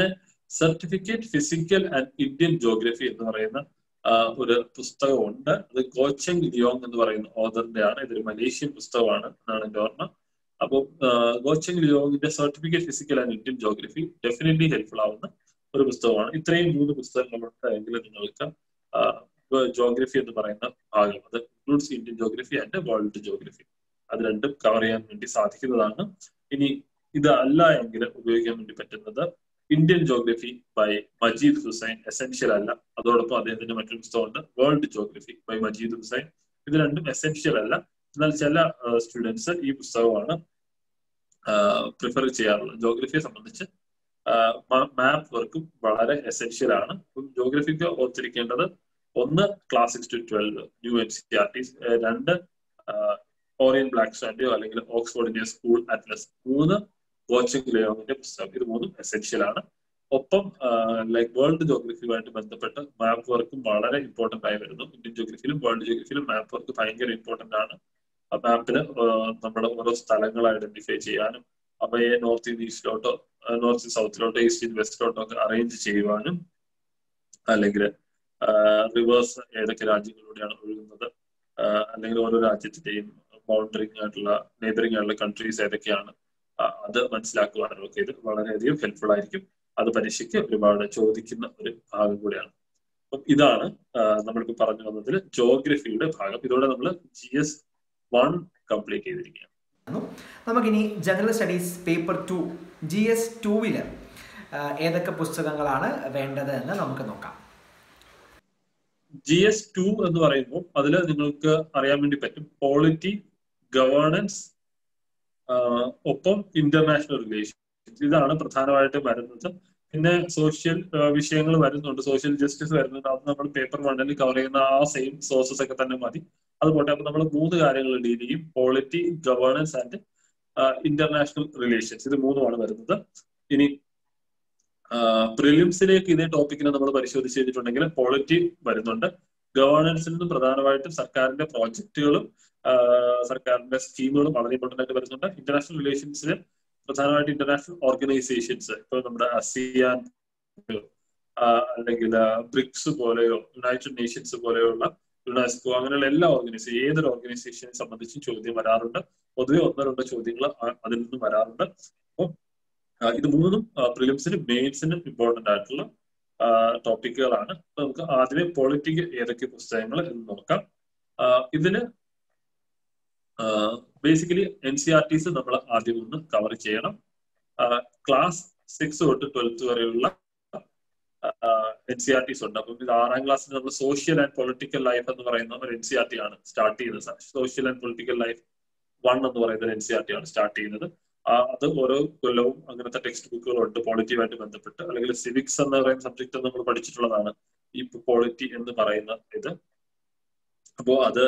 certificate physical and Indian geography എന്ന് പറയുന്ന ഒരു പുസ്തകമുണ്ട് അത് ഗോച്ചങ് ലിയോങ് എന്ന് പറയുന്ന ഓതറിന്റെ ആണ് ഇതൊരു മലേഷ്യൻ പുസ്തകമാണ് എന്നാണ് എന്റെ ഓർമ്മ അപ്പോൾ ഗോച്ചങ് ലിയോങ്ങിന്റെ certificate physical and Indian geography definitely helpful ആവുന്ന ഒരു പുസ്തകമാണ് ഇത്രയും മൂന്ന് പുസ്തകങ്ങളുണ്ട് എങ്കിൽ നിങ്ങൾക്ക് ജോഗ്രഫി എന്ന് പറയുന്ന ഭാഗം അത് includes Indian geography and world geography അത് രണ്ടും കവർ ചെയ്യാൻ വേണ്ടി സാധിക്കുന്നതാണ് ഇനി ഇത് അല്ല എങ്കിൽ ഉപയോഗിക്കാൻ വേണ്ടി പറ്റുന്നത് Indian geography by Majid Husain essential അല്ല അതോടൊപ്പം അദ്ദേഹത്തിന്റെ മറ്റൊരു പുസ്തകമുണ്ട് world geography by Majid Husain ഇത് രണ്ടും എസെൻഷ്യൽ അല്ല എന്നാൽ ചില സ്റ്റുഡൻസ് ഈ പുസ്തകമാണ് പ്രിഫർ ചെയ്യാറുള്ളത് ജോഗ്രഫിയെ സംബന്ധിച്ച് മാപ്പ് വർക്കും വളരെ എസെൻഷ്യൽ ആണ് ജോഗ്രഫിക്ക് ഓർത്തിരിക്കേണ്ടത് ഒന്ന് class six to twelve new N C R T രണ്ട് ഓറിയൻ ബ്ലാക്ക് സ്റ്റാൻഡിയോ അല്ലെങ്കിൽ ഓക്സ്ഫോർഡിന്റെ സ്കൂൾ അറ്റ്ലസ് മൂന്ന് വാച്ചിങ് ലിയോങ്ങിന്റെ പുസ്തകം ഇത് മൂന്നും എസെൻഷ്യൽ ആണ് ഒപ്പം ലൈക്ക് വേൾഡ് ജോഗ്രഫിയുമായിട്ട് ബന്ധപ്പെട്ട് മാപ്പ് വർക്കും വളരെ ഇമ്പോർട്ടന്റ് ആയി വരുന്നു ഇന്ത്യൻ ജോഗ്രഫിയിലും വേൾഡ് ജോഗ്രഫിയിലും മാപ്പ് വർക്ക് ഭയങ്കര ഇമ്പോർട്ടന്റ് ആണ് ആ മാപ്പില് നമ്മുടെ ഓരോ സ്ഥലങ്ങൾ ഐഡന്റിഫൈ ചെയ്യാനും അവയെ നോർത്ത് ഇന്ത്യ ഈസ്റ്റിലോട്ടോ നോർത്ത് ഇന്ത്യ സൗത്തിലോട്ടോ ഈസ്റ്റ് ഇന്ത്യ വെസ്റ്റിലോട്ടോ ഒക്കെ അറേഞ്ച് ചെയ്യുവാനും അല്ലെങ്കിൽ റിവേഴ്സ് ഏതൊക്കെ രാജ്യങ്ങളിലൂടെയാണ് ഒഴുകുന്നത് അല്ലെങ്കിൽ ഓരോ രാജ്യത്തിന്റെയും ബൗണ്ടറിങ് ആയിട്ടുള്ള നെയ്ബറിംഗ് ആയിട്ടുള്ള കൺട്രീസ് ഏതൊക്കെയാണ് അത് മനസ്സിലാക്കുവാനും ഒക്കെ ഇത് വളരെയധികം ഹെൽപ്ഫുൾ ആയിരിക്കും അത് പരീക്ഷയ്ക്ക് ഒരുപാട് ചോദിക്കുന്ന ഒരു ഭാഗം കൂടിയാണ് അപ്പം ഇതാണ് നമ്മളിപ്പോൾ പറഞ്ഞു വന്നതിൽ ജോഗ്രഫിയുടെ ഭാഗം ഇതോടെ നമ്മൾ ജി എസ് വൺ കംപ്ലീറ്റ് ചെയ്തിരിക്കുകയാണ് നമുക്കിനി general studies paper two G S ടുവില് ഏതൊക്കെ പുസ്തകങ്ങളാണ് വേണ്ടത് എന്ന് നമുക്ക് നോക്കാം ജി എസ് ടു എന്ന് പറയുമ്പോൾ അതിൽ നിങ്ങൾക്ക് അറിയാൻ വേണ്ടി പറ്റും പോളിറ്റി ഗവേണൻസ് ഒപ്പം ഇന്റർനാഷണൽ റിലേഷൻസ് ഇതാണ് പ്രധാനമായിട്ട് വരുന്നത് പിന്നെ സോഷ്യൽ വിഷയങ്ങൾ വരുന്നുണ്ട് സോഷ്യൽ ജസ്റ്റിസ് വരുന്നുണ്ട് അത് നമ്മൾ പേപ്പർ വണ്ണിൽ കവർ ചെയ്യുന്ന ആ സെയിം സോഴ്സസ് ഒക്കെ തന്നെ മതി അത് പോട്ടെ അപ്പൊ നമ്മൾ മൂന്ന് കാര്യങ്ങൾ ഡീൽ ചെയ്യും polity governance and international relations ഇത് മൂന്നുമാണ് വരുന്നത് ഇനി പ്രിലിംസിലേക്ക് ഇതേ ടോപ്പിക്കിനെ നമ്മൾ പരിശോധിച്ച് കഴിഞ്ഞിട്ടുണ്ടെങ്കിൽ പോളിറ്റി വരുന്നുണ്ട് ഗവേണൻസിൽ നിന്ന് പ്രധാനമായിട്ടും സർക്കാരിന്റെ പ്രോജക്റ്റുകളും സർക്കാരിന്റെ സ്കീമുകളും വളരെ ഇമ്പോർട്ടന്റ് ആയിട്ട് വരുന്നുണ്ട് ഇന്റർനാഷണൽ റിലേഷൻസിൽ പ്രധാനമായിട്ട് ഇന്റർനാഷണൽ ഓർഗനൈസേഷൻസ് ഇപ്പൊ നമ്മുടെ അസിയാൻ അല്ലെങ്കിൽ ബ്രിക്സ് പോലെയോ യുണൈറ്റഡ് നേഷൻസ് പോലെയുള്ള യുനെസ്കോ അങ്ങനെയുള്ള എല്ലാ ഓർഗനൈസേഷൻ ഏതൊരു ഓർഗനൈസേഷനെ സംബന്ധിച്ചും ചോദ്യം വരാറുണ്ട് പൊതുവെ ഒന്നോ രണ്ടോ ചോദ്യങ്ങൾ അതിൽ നിന്നും വരാറുണ്ട് അപ്പോൾ ഇത് മൂന്നും പ്രിലിംസിനും മെയിൻസിനും ഇമ്പോർട്ടന്റ് ആയിട്ടുള്ള ടോപ്പിക്കുകളാണ് നമുക്ക് ആദ്യമേ പൊളിറ്റിക് ഏതൊക്കെ പുസ്തകങ്ങൾ എന്ന് നോക്കാം ഇതിന് basically N C R Ts നമ്മൾ ആദ്യം ഒന്ന് കവർ ചെയ്യണം ക്ലാസ് സിക്സ് തൊട്ട് ട്വൽത്ത് വരെയുള്ള എൻ സി ആർ ടിസ് ഉണ്ട് അപ്പം ഇത് ആറാം ക്ലാസ്സിൽ നമ്മൾ സോഷ്യൽ ആൻഡ് പൊളിറ്റിക്കൽ ലൈഫ് എന്ന് പറയുന്ന ഒരു എൻ സി ആർ ടി ആണ് സ്റ്റാർട്ട് ചെയ്യുന്നത് social and political life one എന്ന് പറയുന്ന ഒരു എൻ സി ആർ ടി ആണ് സ്റ്റാർട്ട് ചെയ്യുന്നത് അത് ഓരോ കൊല്ലവും അങ്ങനത്തെ ടെക്സ്റ്റ് ബുക്കുകളുണ്ട് പോളിറ്റിയുമായിട്ട് ബന്ധപ്പെട്ട് അല്ലെങ്കിൽ സിവിക്സ് എന്ന് പറയുന്ന സബ്ജക്ട് നമ്മൾ പഠിച്ചിട്ടുള്ളതാണ് ഈ പോളിറ്റി എന്ന് പറയുന്ന ഇത് അപ്പോ അത്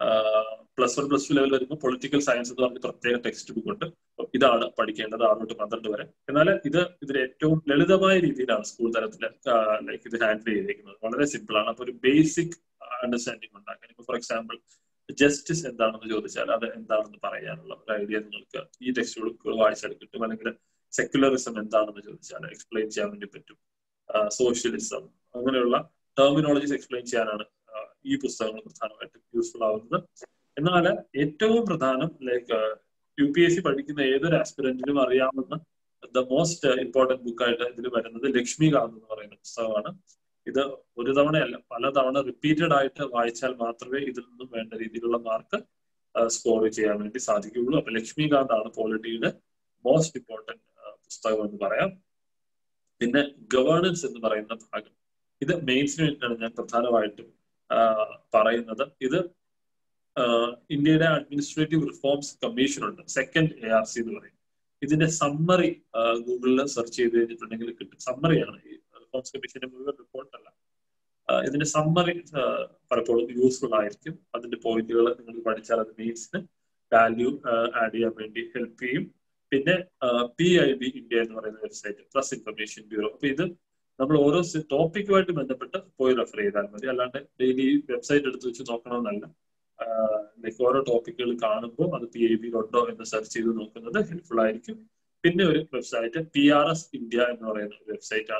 plus one plus two level വരുമ്പോൾ പൊളിറ്റിക്കൽ സയൻസ് എന്ന് പറഞ്ഞ പ്രത്യേക ടെക്സ്റ്റ് ബുക്ക് ഉണ്ട് ഇതാണ് പഠിക്കേണ്ടത് ആറ് തൊട്ട് പന്ത്രണ്ട് വരെ എന്നാൽ ഇത് ഇതിൽ ഏറ്റവും ലളിതമായ രീതിയിലാണ് സ്കൂൾ തലത്തിൽ ലൈക്ക് ഇത് ഹാൻഡിൽ ചെയ്തിരിക്കുന്നത് വളരെ സിമ്പിൾ ആണ് അപ്പൊ ഒരു ബേസിക് അണ്ടർസ്റ്റാൻഡിങ് ഉണ്ടാക്കാൻ ഇപ്പൊ ഫോർ എക്സാമ്പിൾ ജസ്റ്റിസ് എന്താണെന്ന് ചോദിച്ചാൽ അത് എന്താണെന്ന് പറയാനുള്ള ഒരു ഐഡിയ നിങ്ങൾക്ക് ഈ ടെക്സ്റ്റ് ബുക്കുകൾ വായിച്ചാൽ കിട്ടും അല്ലെങ്കിൽ സെക്യുലറിസം എന്താണെന്ന് ചോദിച്ചാൽ എക്സ്പ്ലെയിൻ ചെയ്യാൻ വേണ്ടി പറ്റും സോഷ്യലിസം അങ്ങനെയുള്ള ടെർമിനോളജീസ് എക്സ്പ്ലെയിൻ ചെയ്യാനാണ് ഈ പുസ്തകങ്ങൾ പ്രധാനമായിട്ടും യൂസ്ഫുൾ ആവുന്നത് എന്നാൽ ഏറ്റവും പ്രധാനം like U P S C പഠിക്കുന്ന ഏതൊരു ആസ്പിറന്റിനും അറിയാവുന്ന ദ മോസ്റ്റ് ഇമ്പോർട്ടന്റ് ബുക്കായിട്ട് ഇതിൽ വരുന്നത് ലക്ഷ്മികാന്ത് എന്ന് പറയുന്ന പുസ്തകമാണ് ഇത് ഒരു തവണയല്ല പലതവണ റിപ്പീറ്റഡ് ആയിട്ട് വായിച്ചാൽ മാത്രമേ ഇതിൽ നിന്നും വേണ്ട രീതിയിലുള്ള മാർക്ക് സ്കോർ ചെയ്യാൻ വേണ്ടി സാധിക്കുകയുള്ളൂ അപ്പൊ ലക്ഷ്മികാന്ത് ആണ് പോളിറ്റിയുടെ മോസ്റ്റ് ഇമ്പോർട്ടന്റ് പുസ്തകം എന്ന് പറയാം പിന്നെ ഗവേണൻസ് എന്ന് പറയുന്ന ഭാഗം ഇത് മെയിൻസിന് വേണ്ടിയിട്ടാണ് ഞാൻ പ്രധാനമായിട്ടും പറയുന്നത് ഇത് ഇന്ത്യയുടെ അഡ്മിനിസ്ട്രേറ്റീവ് റിഫോംസ് കമ്മീഷൻ ഉണ്ട് സെക്കൻഡ് എ ആർ സി എന്ന് പറയും ഇതിന്റെ സമ്മറി ഗൂഗിളിൽ സെർച്ച് ചെയ്ത് കഴിഞ്ഞിട്ടുണ്ടെങ്കിൽ കിട്ടും സമ്മറിയാണ് ഈ റിഫോംസ് കമ്മീഷന്റെ മുഴുവൻ റിപ്പോർട്ടല്ല ഇതിന്റെ സമ്മറി പലപ്പോഴും യൂസ്ഫുൾ ആയിരിക്കും അതിന്റെ പോയിന്റുകൾ നിങ്ങൾ പഠിച്ചാൽ അത് മെയിൻസിന് വാല്യൂ ആഡ് ചെയ്യാൻ വേണ്ടി ഹെൽപ്പ് ചെയ്യും പിന്നെ പി ഐ ബി ഇന്ത്യ എന്ന് പറയുന്ന വെബ്സൈറ്റ് പ്രസ് ഇൻഫർമേഷൻ ബ്യൂറോ അപ്പൊ ഇത് നമ്മൾ ഓരോ ടോപ്പിക്കുമായിട്ട് ബന്ധപ്പെട്ട് പോയി റെഫർ ചെയ്താൽ മതി അല്ലാണ്ട് ഡെയിലി വെബ്സൈറ്റ് എടുത്ത് വെച്ച് നോക്കണമെന്നല്ല ലൈക്ക് ഓരോ ടോപ്പിക്കുകൾ കാണുമ്പോൾ അത് പി ഐ ബിയിലുണ്ടോ എന്ന് സെർച്ച് ചെയ്ത് നോക്കുന്നത് ഹെൽപ്ഫുൾ ആയിരിക്കും പിന്നെ ഒരു website P R S India എന്ന് പറയുന്ന ഒരു വെബ്സൈറ്റ് ആണ്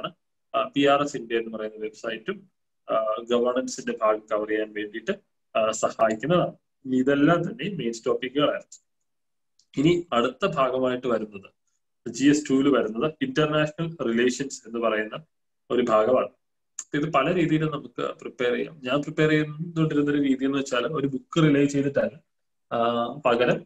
പി ആർ എസ് ഇന്ത്യ എന്ന് പറയുന്ന വെബ്സൈറ്റും ഗവേണൻസിന്റെ ഭാഗം കവർ ചെയ്യാൻ വേണ്ടിയിട്ട് സഹായിക്കുന്നതാണ് ഇതെല്ലാം തന്നെ മെയിൻ ടോപ്പിക്കുകളായിരുന്നു ഇനി അടുത്ത ഭാഗമായിട്ട് വരുന്നത് ജി എസ് ടുവിൽ വരുന്നത് ഇന്റർനാഷണൽ റിലേഷൻസ് എന്ന് പറയുന്ന ഒരു ഭാഗമാണ് ഇത് പല രീതിയിലും നമുക്ക് പ്രിപ്പയർ ചെയ്യാം ഞാൻ പ്രിപ്പയർ ചെയ്തുകൊണ്ടിരുന്ന ഒരു രീതി എന്ന് വെച്ചാൽ ഒരു ബുക്ക് റിലേ ചെയ്തിട്ടല്ല പകരം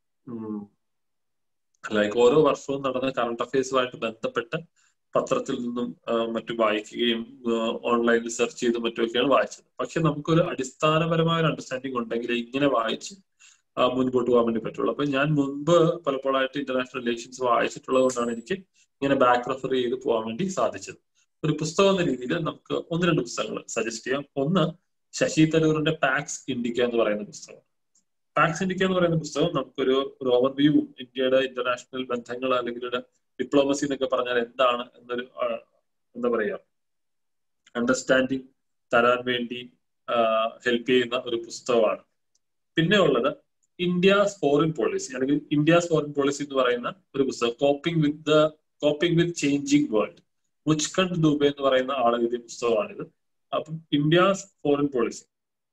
ലൈക്ക് ഓരോ വർഷവും നടന്ന കറണ്ട് അഫയേഴ്സുമായിട്ട് ബന്ധപ്പെട്ട് പത്രത്തിൽ നിന്നും മറ്റും വായിക്കുകയും ഓൺലൈനിൽ സെർച്ച് ചെയ്ത് മറ്റുമൊക്കെയാണ് വായിച്ചത് പക്ഷെ നമുക്കൊരു അടിസ്ഥാനപരമായ ഒരു അണ്ടർസ്റ്റാൻഡിങ് ഉണ്ടെങ്കിൽ ഇങ്ങനെ വായിച്ച് മുൻപോട്ട് പോകാൻ വേണ്ടി പറ്റുള്ളൂ അപ്പൊ ഞാൻ മുൻപ് പലപ്പോഴായിട്ട് ഇന്റർനാഷണൽ റിലേഷൻസ് വായിച്ചിട്ടുള്ളത് കൊണ്ടാണ് എനിക്ക് ഇങ്ങനെ ബാക്ക് റെഫർ ചെയ്ത് പോകാൻ വേണ്ടി സാധിച്ചത് ഒരു പുസ്തകം എന്ന രീതിയിൽ നമുക്ക് ഒന്ന് രണ്ട് പുസ്തകങ്ങൾ സജസ്റ്റ് ചെയ്യാം ഒന്ന് ശശി തരൂറിന്റെ പാക്സ് ഇന്ത്യ എന്ന് പറയുന്ന പുസ്തകം പാക്സ് ഇന്ത്യ എന്ന് പറയുന്ന പുസ്തകം നമുക്കൊരു ഒരു ഓവർവ്യൂ ഇന്ത്യയുടെ ഇന്റർനാഷണൽ ബന്ധങ്ങൾ അല്ലെങ്കിൽ ഡിപ്ലോമസി എന്നൊക്കെ പറഞ്ഞാൽ എന്താണ് എന്നൊരു എന്താ പറയാ അണ്ടർസ്റ്റാൻഡിങ് തരാൻ വേണ്ടി ഹെൽപ്പ് ചെയ്യുന്ന ഒരു പുസ്തകമാണ് പിന്നെ ഉള്ളത് ഇന്ത്യാസ് ഫോറിൻ പോളിസി അല്ലെങ്കിൽ ഇന്ത്യാസ് ഫോറിൻ പോളിസി എന്ന് പറയുന്ന ഒരു പുസ്തകം coping with the coping with changing world Muchkund Dubey എന്ന് പറയുന്ന ആൾ എഴുതിയ പുസ്തകമാണിത് അപ്പം ഇന്ത്യാസ് ഫോറിൻ പോളിസി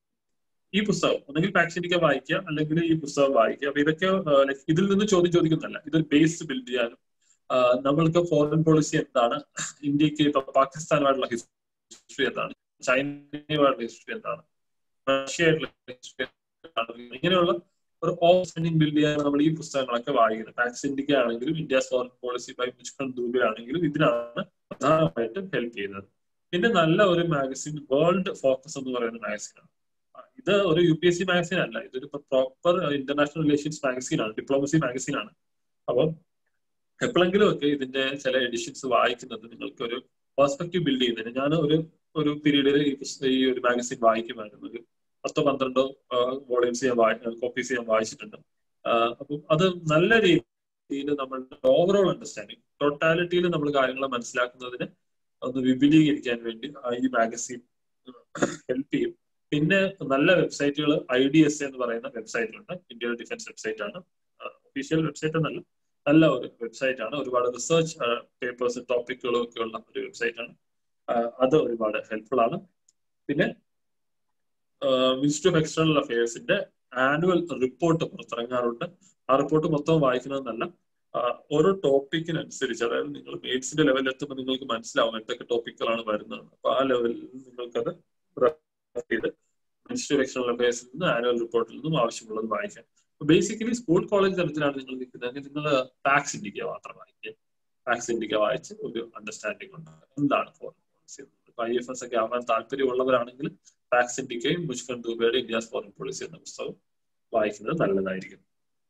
ഈ പുസ്തകം ഒന്നെങ്കിൽ പാക്സ് ഇന്ത്യ വായിക്കുക അല്ലെങ്കിൽ ഈ പുസ്തകം വായിക്കുക അപ്പൊ ഇതൊക്കെ ഇതിൽ നിന്ന് ചോദ്യം ചോദിക്കുന്നല്ല ഇതൊരു ബേസ് ബിൽഡ് ചെയ്യാനും നമ്മൾക്ക് ഫോറിൻ പോളിസി എന്താണ് ഇന്ത്യക്ക് ഇപ്പൊ പാകിസ്ഥാനുമായിട്ടുള്ള ഹിസ്റ്ററി എന്താണ് ചൈനയുമായിട്ടുള്ള ഹിസ്റ്ററി എന്താണ് റഷ്യയായിട്ടുള്ള ഹിസ്റ്ററി എന്താണ് ഇങ്ങനെയുള്ള ഒരു ഓപ്ഷനിങ് ബിൽഡ് ചെയ്യാൻ നമ്മൾ ഈ പുസ്തകങ്ങളൊക്കെ വായിക്കുന്നത് പാക്സ് ഇന്ത്യക്ക് ആണെങ്കിലും India foreign policy by Muchkund Dubey ആണെങ്കിലും ഇതിനാണ് പ്രധാനമായിട്ടും ഹെൽപ്പ് ചെയ്യുന്നത് പിന്നെ നല്ല ഒരു മാഗസിൻ വേൾഡ് ഫോക്കസ് എന്ന് പറയുന്ന മാഗസിനാണ് ഇത് ഒരു U P S C magazine അല്ല ഇതൊരു പ്രോപ്പർ ഇന്റർനാഷണൽ റിലേഷൻസ് മാഗസിൻ ആണ് ഡിപ്ലോമസി മാഗസിൻ ആണ് അപ്പം എപ്പോഴെങ്കിലും ഒക്കെ ഇതിന്റെ ചില എഡിഷൻസ് വായിക്കുന്നത് നിങ്ങൾക്ക് ഒരു പെർസ്പെക്റ്റീവ് ബിൽഡ് ചെയ്യുന്നതിന് ഞാൻ ഒരു ഒരു പീരീഡിൽ ഈ ഒരു മാഗസിൻ വായിക്കുമായിരുന്നു ഒരു പത്തോ പന്ത്രണ്ടോ വോളിയംസ് ഞാൻ കോപ്പീസ് ഞാൻ വായിച്ചിട്ടുണ്ട് അപ്പം അത് നല്ല രീതിയിൽ നമ്മളുടെ ഓവറോൾ അണ്ടർസ്റ്റാൻഡിങ് ടോട്ടാലിറ്റിയിൽ നമ്മൾ കാര്യങ്ങൾ മനസ്സിലാക്കുന്നതിന് ഒന്ന് വിപുലീകരിക്കാൻ വേണ്ടി ഈ മാഗസിൻ ഹെൽപ്പ് ചെയ്യും പിന്നെ നല്ല വെബ്സൈറ്റുകൾ ഐ ഡി എസ് എന്ന് പറയുന്ന വെബ്സൈറ്റുണ്ട് ഇന്ത്യയുടെ ഡിഫൻസ് വെബ്സൈറ്റ് ആണ് ഒഫീഷ്യൽ വെബ്സൈറ്റ് എന്നല്ല നല്ല ഒരു വെബ്സൈറ്റ് ആണ് ഒരുപാട് റിസർച്ച് പേപ്പേഴ്സ് ടോപ്പിക്കുകളും ഒക്കെ ഉള്ള ഒരു വെബ്സൈറ്റ് ആണ് അത് ഒരുപാട് ഹെൽപ്ഫുൾ ആണ് പിന്നെ മിനിസ്റ്റർ ഓഫ് എക്സ്റ്റേണൽ അഫയേഴ്സിന്റെ ആനുവൽ റിപ്പോർട്ട് പുറത്തിറങ്ങാറുണ്ട് ആ റിപ്പോർട്ട് മൊത്തം വായിക്കണമെന്നല്ല ഓരോ ടോപ്പിക്കിനനുസരിച്ച് അതായത് നിങ്ങൾ മെയിൻസിന്റെ ലെവലിൽ എത്തുമ്പോൾ നിങ്ങൾക്ക് മനസ്സിലാവും എന്തൊക്കെ ടോപ്പിക്കുകളാണ് വരുന്നത് അപ്പൊ ആ ലെവലിൽ നിങ്ങൾക്കത് ചെയ്ത് മിനിസ്റ്റർ ഓഫ് എക്സ്റ്റേണൽ അഫയേഴ്സിൽ നിന്ന് ആനുവൽ റിപ്പോർട്ടിൽ നിന്നും ആവശ്യമുള്ളത് വായിക്കാം ബേസിക്കലി സ്കൂൾ കോളേജ് തലത്തിലാണ് നിങ്ങൾ നിൽക്കുന്നതെങ്കിൽ നിങ്ങൾ പാക്സ് ഇന്ത്യ മാത്രം വായിക്കുക പാക്സ് ഇന്ത്യ വായിച്ച് ഒരു അണ്ടർസ്റ്റാൻഡിംഗ് ഉണ്ട് എന്താണ് foreign policy I F S ഒക്കെ ആവാൻ താല്പര്യമുള്ളവരാണെങ്കിൽ പാക്സ് ഇന്ത്യയും മുഷ്കൻ ദൂബയുടെ ഇന്ത്യാസ് ഫോറിൻ പോളിസി എന്ന പുസ്തകം വായിക്കുന്നത് നല്ലതായിരിക്കും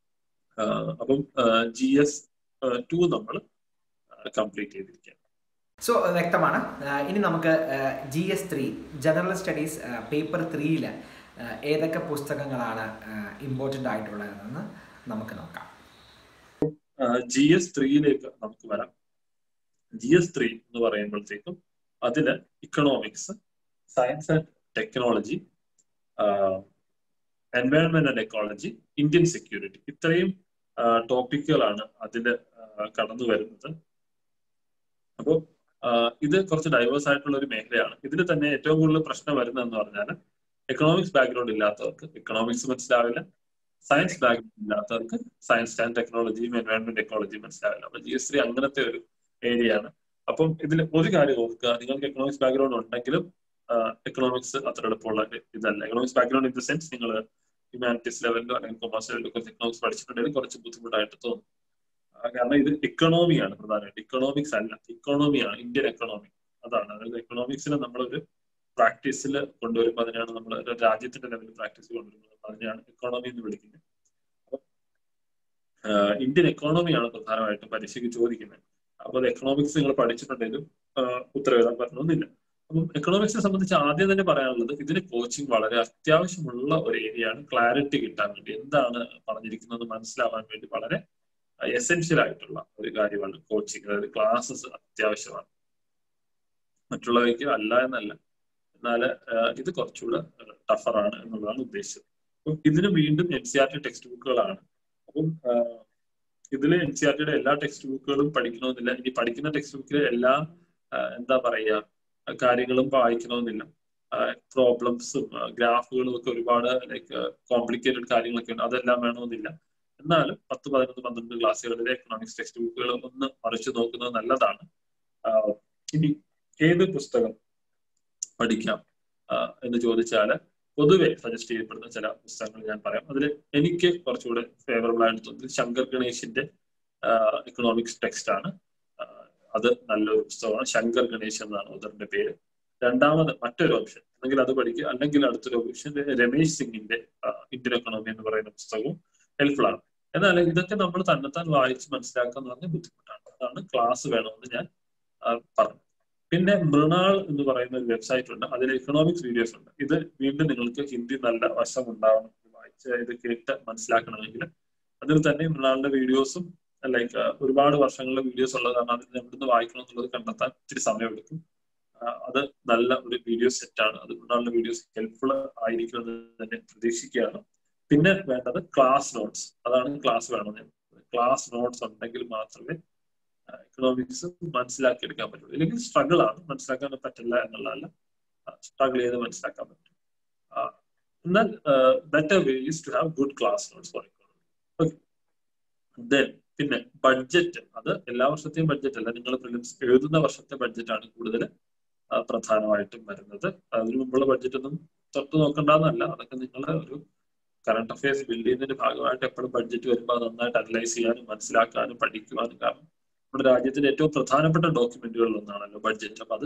അപ്പം ജി എസ് ടു നമ്മൾ കംപ്ലീറ്റ് ചെയ്തിരിക്കുകയാണ് സോ വ്യക്തമാണ് ഇനി നമുക്ക് G S three general studies paper ത്രീയിൽ ഏതൊക്കെ പുസ്തകങ്ങളാണ് ഇമ്പോർട്ടൻ്റ് ആയിട്ടുള്ളതെന്ന് നമുക്ക് നോക്കാം ജി എസ് ത്രീയിലേക്ക് നമുക്ക് വരാം ജി എസ് ത്രീ എന്ന് പറയുമ്പോഴത്തേക്കും അതില് economics science and technology environment and ecology Indian security ഇത്രയും ടോപ്പിക്കുകളാണ് അതിൽ കടന്നു വരുന്നത് അപ്പോൾ ഇത് കുറച്ച് ഡൈവേഴ്സ് ആയിട്ടുള്ള ഒരു മേഖലയാണ് ഇതിൽ തന്നെ ഏറ്റവും കൂടുതൽ പ്രശ്നം വരുന്നതെന്ന് പറഞ്ഞാൽ എക്കണോമിക്സ് ബാക്ക്ഗ്രൗണ്ട് ഇല്ലാത്തവർക്ക് എക്കണോമിക്സ് മനസ്സിലാവില്ല സയൻസ് ബാക്ക്ഗ്രൗണ്ട് ഇല്ലാത്തവർക്ക് സയൻസ് ആൻഡ് ടെക്നോളജിയും എൻവയോൺമെന്റ് എക്കോളജിയും മനസ്സിലാവില്ല അപ്പൊ ജി എസ് ത്രീ അങ്ങനത്തെ ഒരു ഏരിയ ആണ് അപ്പം ഇതിൽ ഒരു കാര്യം ഓർക്കുക നിങ്ങൾക്ക് എക്കണോമിക്സ് ബാക്ക്ഗ്രൗണ്ട് ഉണ്ടെങ്കിലും എക്കണോമിക്സ് അത്ര എളുപ്പമുള്ള ഇതല്ല economics background in the sense നിങ്ങൾ ഹ്യൂമാനിറ്റീസ് ലെവലിലോ അല്ലെങ്കിൽ കൊമേഴ്സ് ലെവലിലോ കുറച്ച് എക്കണോമിക്സ് പഠിച്ചിട്ടുണ്ടെങ്കിൽ കുറച്ച് ബുദ്ധിമുട്ടായിട്ട് തോന്നും കാരണം ഇത് ഇക്കണോമിയാണ് പ്രധാനമായിട്ട് ഇക്കണോമിക്സ് അല്ല ഇക്കോണമിയാണ് ഇന്ത്യൻ എക്കണോമി അതാണ് അതായത് എക്കണോമിക്സിനെ നമ്മളൊരു പ്രാക്ടീസിൽ കൊണ്ടുവരുമ്പോൾ അതിനാണ് നമ്മൾ ഒരു രാജ്യത്തിന്റെ ലെവലിൽ പ്രാക്ടീസ് കൊണ്ടുവരുന്നത് അതിനെയാണ് എക്കോണമി എന്ന് വിളിക്കുന്നത് അപ്പം ഇന്ത്യൻ എക്കോണമിയാണ് പ്രധാനമായിട്ടും പരീക്ഷയ്ക്ക് ചോദിക്കുന്നത് അപ്പോൾ എക്കണോമിക്സ് നിങ്ങൾ പഠിച്ചിട്ടുണ്ടെങ്കിലും ഉത്തരവിടാൻ പറ്റണമെന്നില്ല അപ്പം എക്കണോമിക്സിനെ സംബന്ധിച്ച് ആദ്യം തന്നെ പറയാനുള്ളത് ഇതിന് കോച്ചിങ് വളരെ അത്യാവശ്യമുള്ള ഒരു ഏരിയയാണ് ക്ലാരിറ്റി കിട്ടാൻ വേണ്ടി എന്താണ് പറഞ്ഞിരിക്കുന്നത് മനസ്സിലാവാൻ വേണ്ടി വളരെ എസെൻഷ്യൽ ആയിട്ടുള്ള ഒരു കാര്യമാണ് കോച്ചിങ് അതായത് ക്ലാസ്സസ് അത്യാവശ്യമാണ് മറ്റുള്ളവയ്ക്ക് അല്ല എന്നല്ല എന്നാൽ ഇത് കുറച്ചുകൂടെ ടഫറാണ് എന്നുള്ളതാണ് ഉദ്ദേശിച്ചത് അപ്പം ഇതിന് വീണ്ടും N C R T text ബുക്കുകളാണ് അപ്പം ഇതിൽ എൻ സി ആർ ടിയുടെ എല്ലാ ടെക്സ്റ്റ് ബുക്കുകളും പഠിക്കണമെന്നില്ല ഇനി പഠിക്കുന്ന ടെക്സ്റ്റ് ബുക്കിലെ എല്ലാ എന്താ പറയുക കാര്യങ്ങളും വായിക്കണമെന്നില്ല പ്രോബ്ലംസും ഗ്രാഫുകളും ഒക്കെ ഒരുപാട് ലൈക്ക് കോംപ്ലിക്കേറ്റഡ് കാര്യങ്ങളൊക്കെ ഉണ്ട് അതെല്ലാം വേണമെന്നില്ല എന്നാലും പത്ത് പതിനൊന്ന് പന്ത്രണ്ട് ക്ലാസ്സുകളിലെ എക്കണോമിക്സ് ടെക്സ്റ്റ് ബുക്കുകൾ ഒന്ന് മറിച്ചു നോക്കുന്നത് നല്ലതാണ് ഇനി ഏത് പുസ്തകം പഠിക്കാം എന്ന് ചോദിച്ചാൽ പൊതുവെ സജസ്റ്റ് ചെയ്യപ്പെടുന്ന ചില പുസ്തകങ്ങൾ ഞാൻ പറയാം അതിൽ എനിക്ക് കുറച്ചുകൂടെ ഫേവറബിൾ ആയിട്ട് തോന്നുന്നത് ശങ്കർ ഗണേഷിന്റെ എക്കണോമിക്സ് ടെക്സ്റ്റ് ആണ് അത് നല്ലൊരു പുസ്തകമാണ് ശങ്കർ ഗണേശ് എന്നാണ് ഉദറിന്റെ പേര് രണ്ടാമത് മറ്റൊരു ഓപ്ഷൻ അല്ലെങ്കിൽ അത് പഠിക്കുക അല്ലെങ്കിൽ അടുത്തൊരു ഓപ്ഷൻ രമേശ് സിംഗിന്റെ ഇന്ത്യൻ എക്കണോമി എന്ന് പറയുന്ന പുസ്തകവും ഹെൽപ്ഫുൾ ആണ് എന്നാൽ ഇതൊക്കെ നമ്മൾ തന്നെത്താൻ വായിച്ച് മനസ്സിലാക്കുക എന്ന് പറഞ്ഞാൽ ബുദ്ധിമുട്ടാണ് അതാണ് ക്ലാസ് വേണമെന്ന് ഞാൻ പറഞ്ഞു പിന്നെ മൃണാൾ എന്ന് പറയുന്ന ഒരു വെബ്സൈറ്റ് ഉണ്ട് അതിൽ എക്കണോമിക്സ് വീഡിയോസ് ഉണ്ട് ഇത് വീണ്ടും നിങ്ങൾക്ക് ഹിന്ദി നല്ല വശം ഉണ്ടാവണം വായിച്ച് ഇത് കേട്ട് മനസ്സിലാക്കണമെങ്കിൽ അതിൽ തന്നെ മൃണാളിന്റെ വീഡിയോസും ലൈക്ക് ഒരുപാട് വർഷങ്ങളിലെ വീഡിയോസ് ഉള്ളത് കാരണം അതിൽ എവിടുന്ന് വായിക്കണം എന്നുള്ളത് കണ്ടെത്താൻ ഇത്തിരി സമയമെടുക്കും അത് നല്ല ഒരു വീഡിയോ സെറ്റാണ് അത് മൃണാളിന്റെ വീഡിയോസ് ഹെൽപ്ഫുൾ ആയിരിക്കുമെന്ന് തന്നെ പ്രതീക്ഷിക്കുകയാണ് പിന്നെ വേണ്ടത് ക്ലാസ് നോട്ട്സ് അതാണ് ക്ലാസ് വേണമെന്ന് ക്ലാസ് നോട്ട്സ് ഉണ്ടെങ്കിൽ മാത്രമേ എക്കണോമിക്സ് മനസ്സിലാക്കിയെടുക്കാൻ പറ്റുള്ളൂ ഇല്ലെങ്കിൽ സ്ട്രഗിൾ ആണ് മനസ്സിലാക്കാൻ പറ്റില്ല എന്നുള്ളതല്ല സ്ട്രഗിൾ ചെയ്ത് മനസ്സിലാക്കാൻ പറ്റും എന്നാൽ better way is to have good class notes for economy then പിന്നെ ബഡ്ജറ്റ് അത് എല്ലാ വർഷത്തെയും ബഡ്ജറ്റ് അല്ല നിങ്ങൾ പ്രിലിംസ് എഴുതുന്ന വർഷത്തെ ബഡ്ജറ്റ് ആണ് കൂടുതൽ പ്രധാനമായിട്ടും വരുന്നത് അതിനു മുമ്പുള്ള ബഡ്ജറ്റ് ഒന്നും തൊട്ട് നോക്കണ്ടെന്നല്ല അതൊക്കെ നിങ്ങൾ ഒരു കറണ്ട് അഫയേഴ്സ് ബിൽഡ് ചെയ്യുന്നതിന്റെ ഭാഗമായിട്ട് എപ്പോഴും ബഡ്ജറ്റ് വരുമ്പോൾ അത് നന്നായിട്ട് അനലൈസ് ചെയ്യാനും മനസ്സിലാക്കാനും പഠിക്കുവാനും കാരണം നമ്മുടെ രാജ്യത്തിന്റെ ഏറ്റവും പ്രധാനപ്പെട്ട ഡോക്യുമെന്റുകളിൽ ഒന്നാണല്ലോ ബഡ്ജറ്റ് അപ്പൊ അത്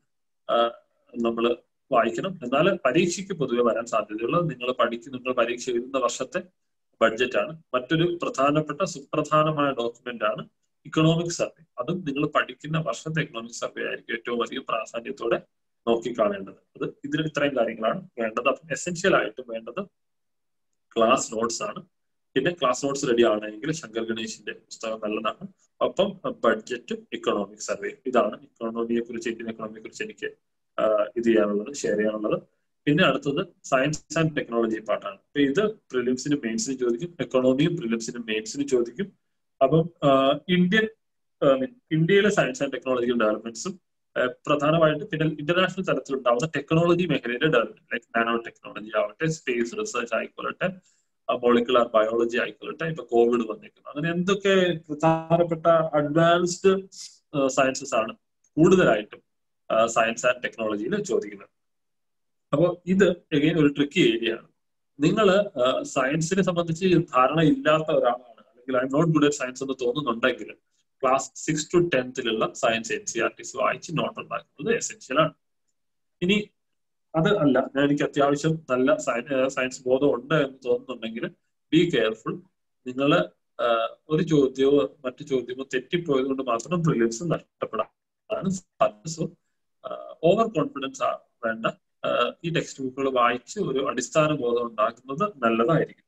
നമ്മൾ വായിക്കണം എന്നാൽ പരീക്ഷയ്ക്ക് പൊതുവെ വരാൻ സാധ്യതയുള്ളത് നിങ്ങൾ പഠിക്കുന്ന നിങ്ങൾ പരീക്ഷ എഴുതുന്ന വർഷത്തെ ബഡ്ജറ്റ് ആണ് മറ്റൊരു പ്രധാനപ്പെട്ട സുപ്രധാനമായ ഡോക്യുമെന്റ് ആണ് ഇക്കണോമിക് സർവേ അതും നിങ്ങൾ പഠിക്കുന്ന വർഷത്തെ എക്കണോമിക് സർവേ ആയിരിക്കും ഏറ്റവും വലിയ പ്രാധാന്യത്തോടെ നോക്കിക്കാണേണ്ടത് അത് ഇതിന് ഇത്രയും കാര്യങ്ങളാണ് വേണ്ടത് അപ്പം എസെൻഷ്യൽ ആയിട്ട് വേണ്ടത് ക്ലാസ് നോട്ട്സ് ആണ് പിന്നെ ക്ലാസ് നോട്ട്സ് റെഡി ആണെങ്കിൽ ശങ്കർ ഗണേഷിന്റെ പുസ്തകം നല്ലതാണ് ഒപ്പം ബഡ്ജറ്റും ഇക്കണോമിക് സർവേ ഇതാണ് ഇക്കണോമിയെ കുറിച്ച് ഇന്ത്യൻ എക്കണോമിയെ കുറിച്ച് എനിക്ക് ഇത് ചെയ്യാനുള്ളത് ഷെയർ ചെയ്യാനുള്ളത് പിന്നെ അടുത്തത് സയൻസ് ആൻഡ് ടെക്നോളജി പാർട്ടാണ് അപ്പൊ ഇത് പ്രിലിംസിനും മെയിൻസിനും ചോദിക്കും എക്കണോമിയും പ്രിലിംസിനും മെയിൻസിനും ചോദിക്കും അപ്പം ഇന്ത്യൻ ഇന്ത്യയിലെ സയൻസ് ആൻഡ് ടെക്നോളജിക്കൽ ഡെവലപ്മെന്റ്സും പ്രധാനമായിട്ട് പിന്നെ ഇന്റർനാഷണൽ തലത്തിൽ ഉണ്ടാവുന്ന ടെക്നോളജി മേഖലയിലെ ഡെവലപ്മെന്റ് ലൈക്ക് നാനോ ടെക്നോളജി ആവട്ടെ സ്പേസ് റിസർച്ച് ആയിക്കൊള്ളട്ടെ മോളിക്കുലർ ബയോളജി ആയിക്കൊള്ളട്ടെ ഇപ്പൊ കോവിഡ് വന്നിരിക്കുന്നു അങ്ങനെ എന്തൊക്കെ പ്രധാനപ്പെട്ട അഡ്വാൻസ്ഡ് സയൻസസ് ആണ് കൂടുതലായിട്ടും സയൻസ് ആൻഡ് ടെക്നോളജിയിൽ ചോദിക്കുന്നത് അപ്പോൾ ഇത് എഗെയിൻ ഒരു ട്രിക്കി ഏരിയ ആണ് നിങ്ങൾ സയൻസിനെ സംബന്ധിച്ച് ധാരണ ഇല്ലാത്ത ഒരാളാണ് അല്ലെങ്കിൽ I not good at science എന്ന് തോന്നുന്നുണ്ടെങ്കിൽ ക്ലാസ് സിക്സ് ടു ടെൻത്തിലുള്ള science N C R Ts വായിച്ച് നോട്ട് ഉണ്ടാക്കുന്നത് എസെൻഷ്യൽ ആണ് ഇനി അത് അല്ല ഞാൻ എനിക്ക് അത്യാവശ്യം നല്ല സയൻസ് ബോധം ഉണ്ട് എന്ന് തോന്നുന്നുണ്ടെങ്കിൽ ബി കെയർഫുൾ നിങ്ങൾ ഒരു ചോദ്യമോ മറ്റു ചോദ്യമോ തെറ്റിപ്പോയത് കൊണ്ട് മാത്രം പ്രിലിംസ് നഷ്ടപ്പെടാൻ സാധ്യത സോ ഓവർ കോൺഫിഡൻസ് വേണ്ട ഈ ടെക്സ്റ്റ് ബുക്കുകൾ വായിച്ച് ഒരു അടിസ്ഥാന ബോധം ഉണ്ടാക്കുന്നത് നല്ലതായിരിക്കും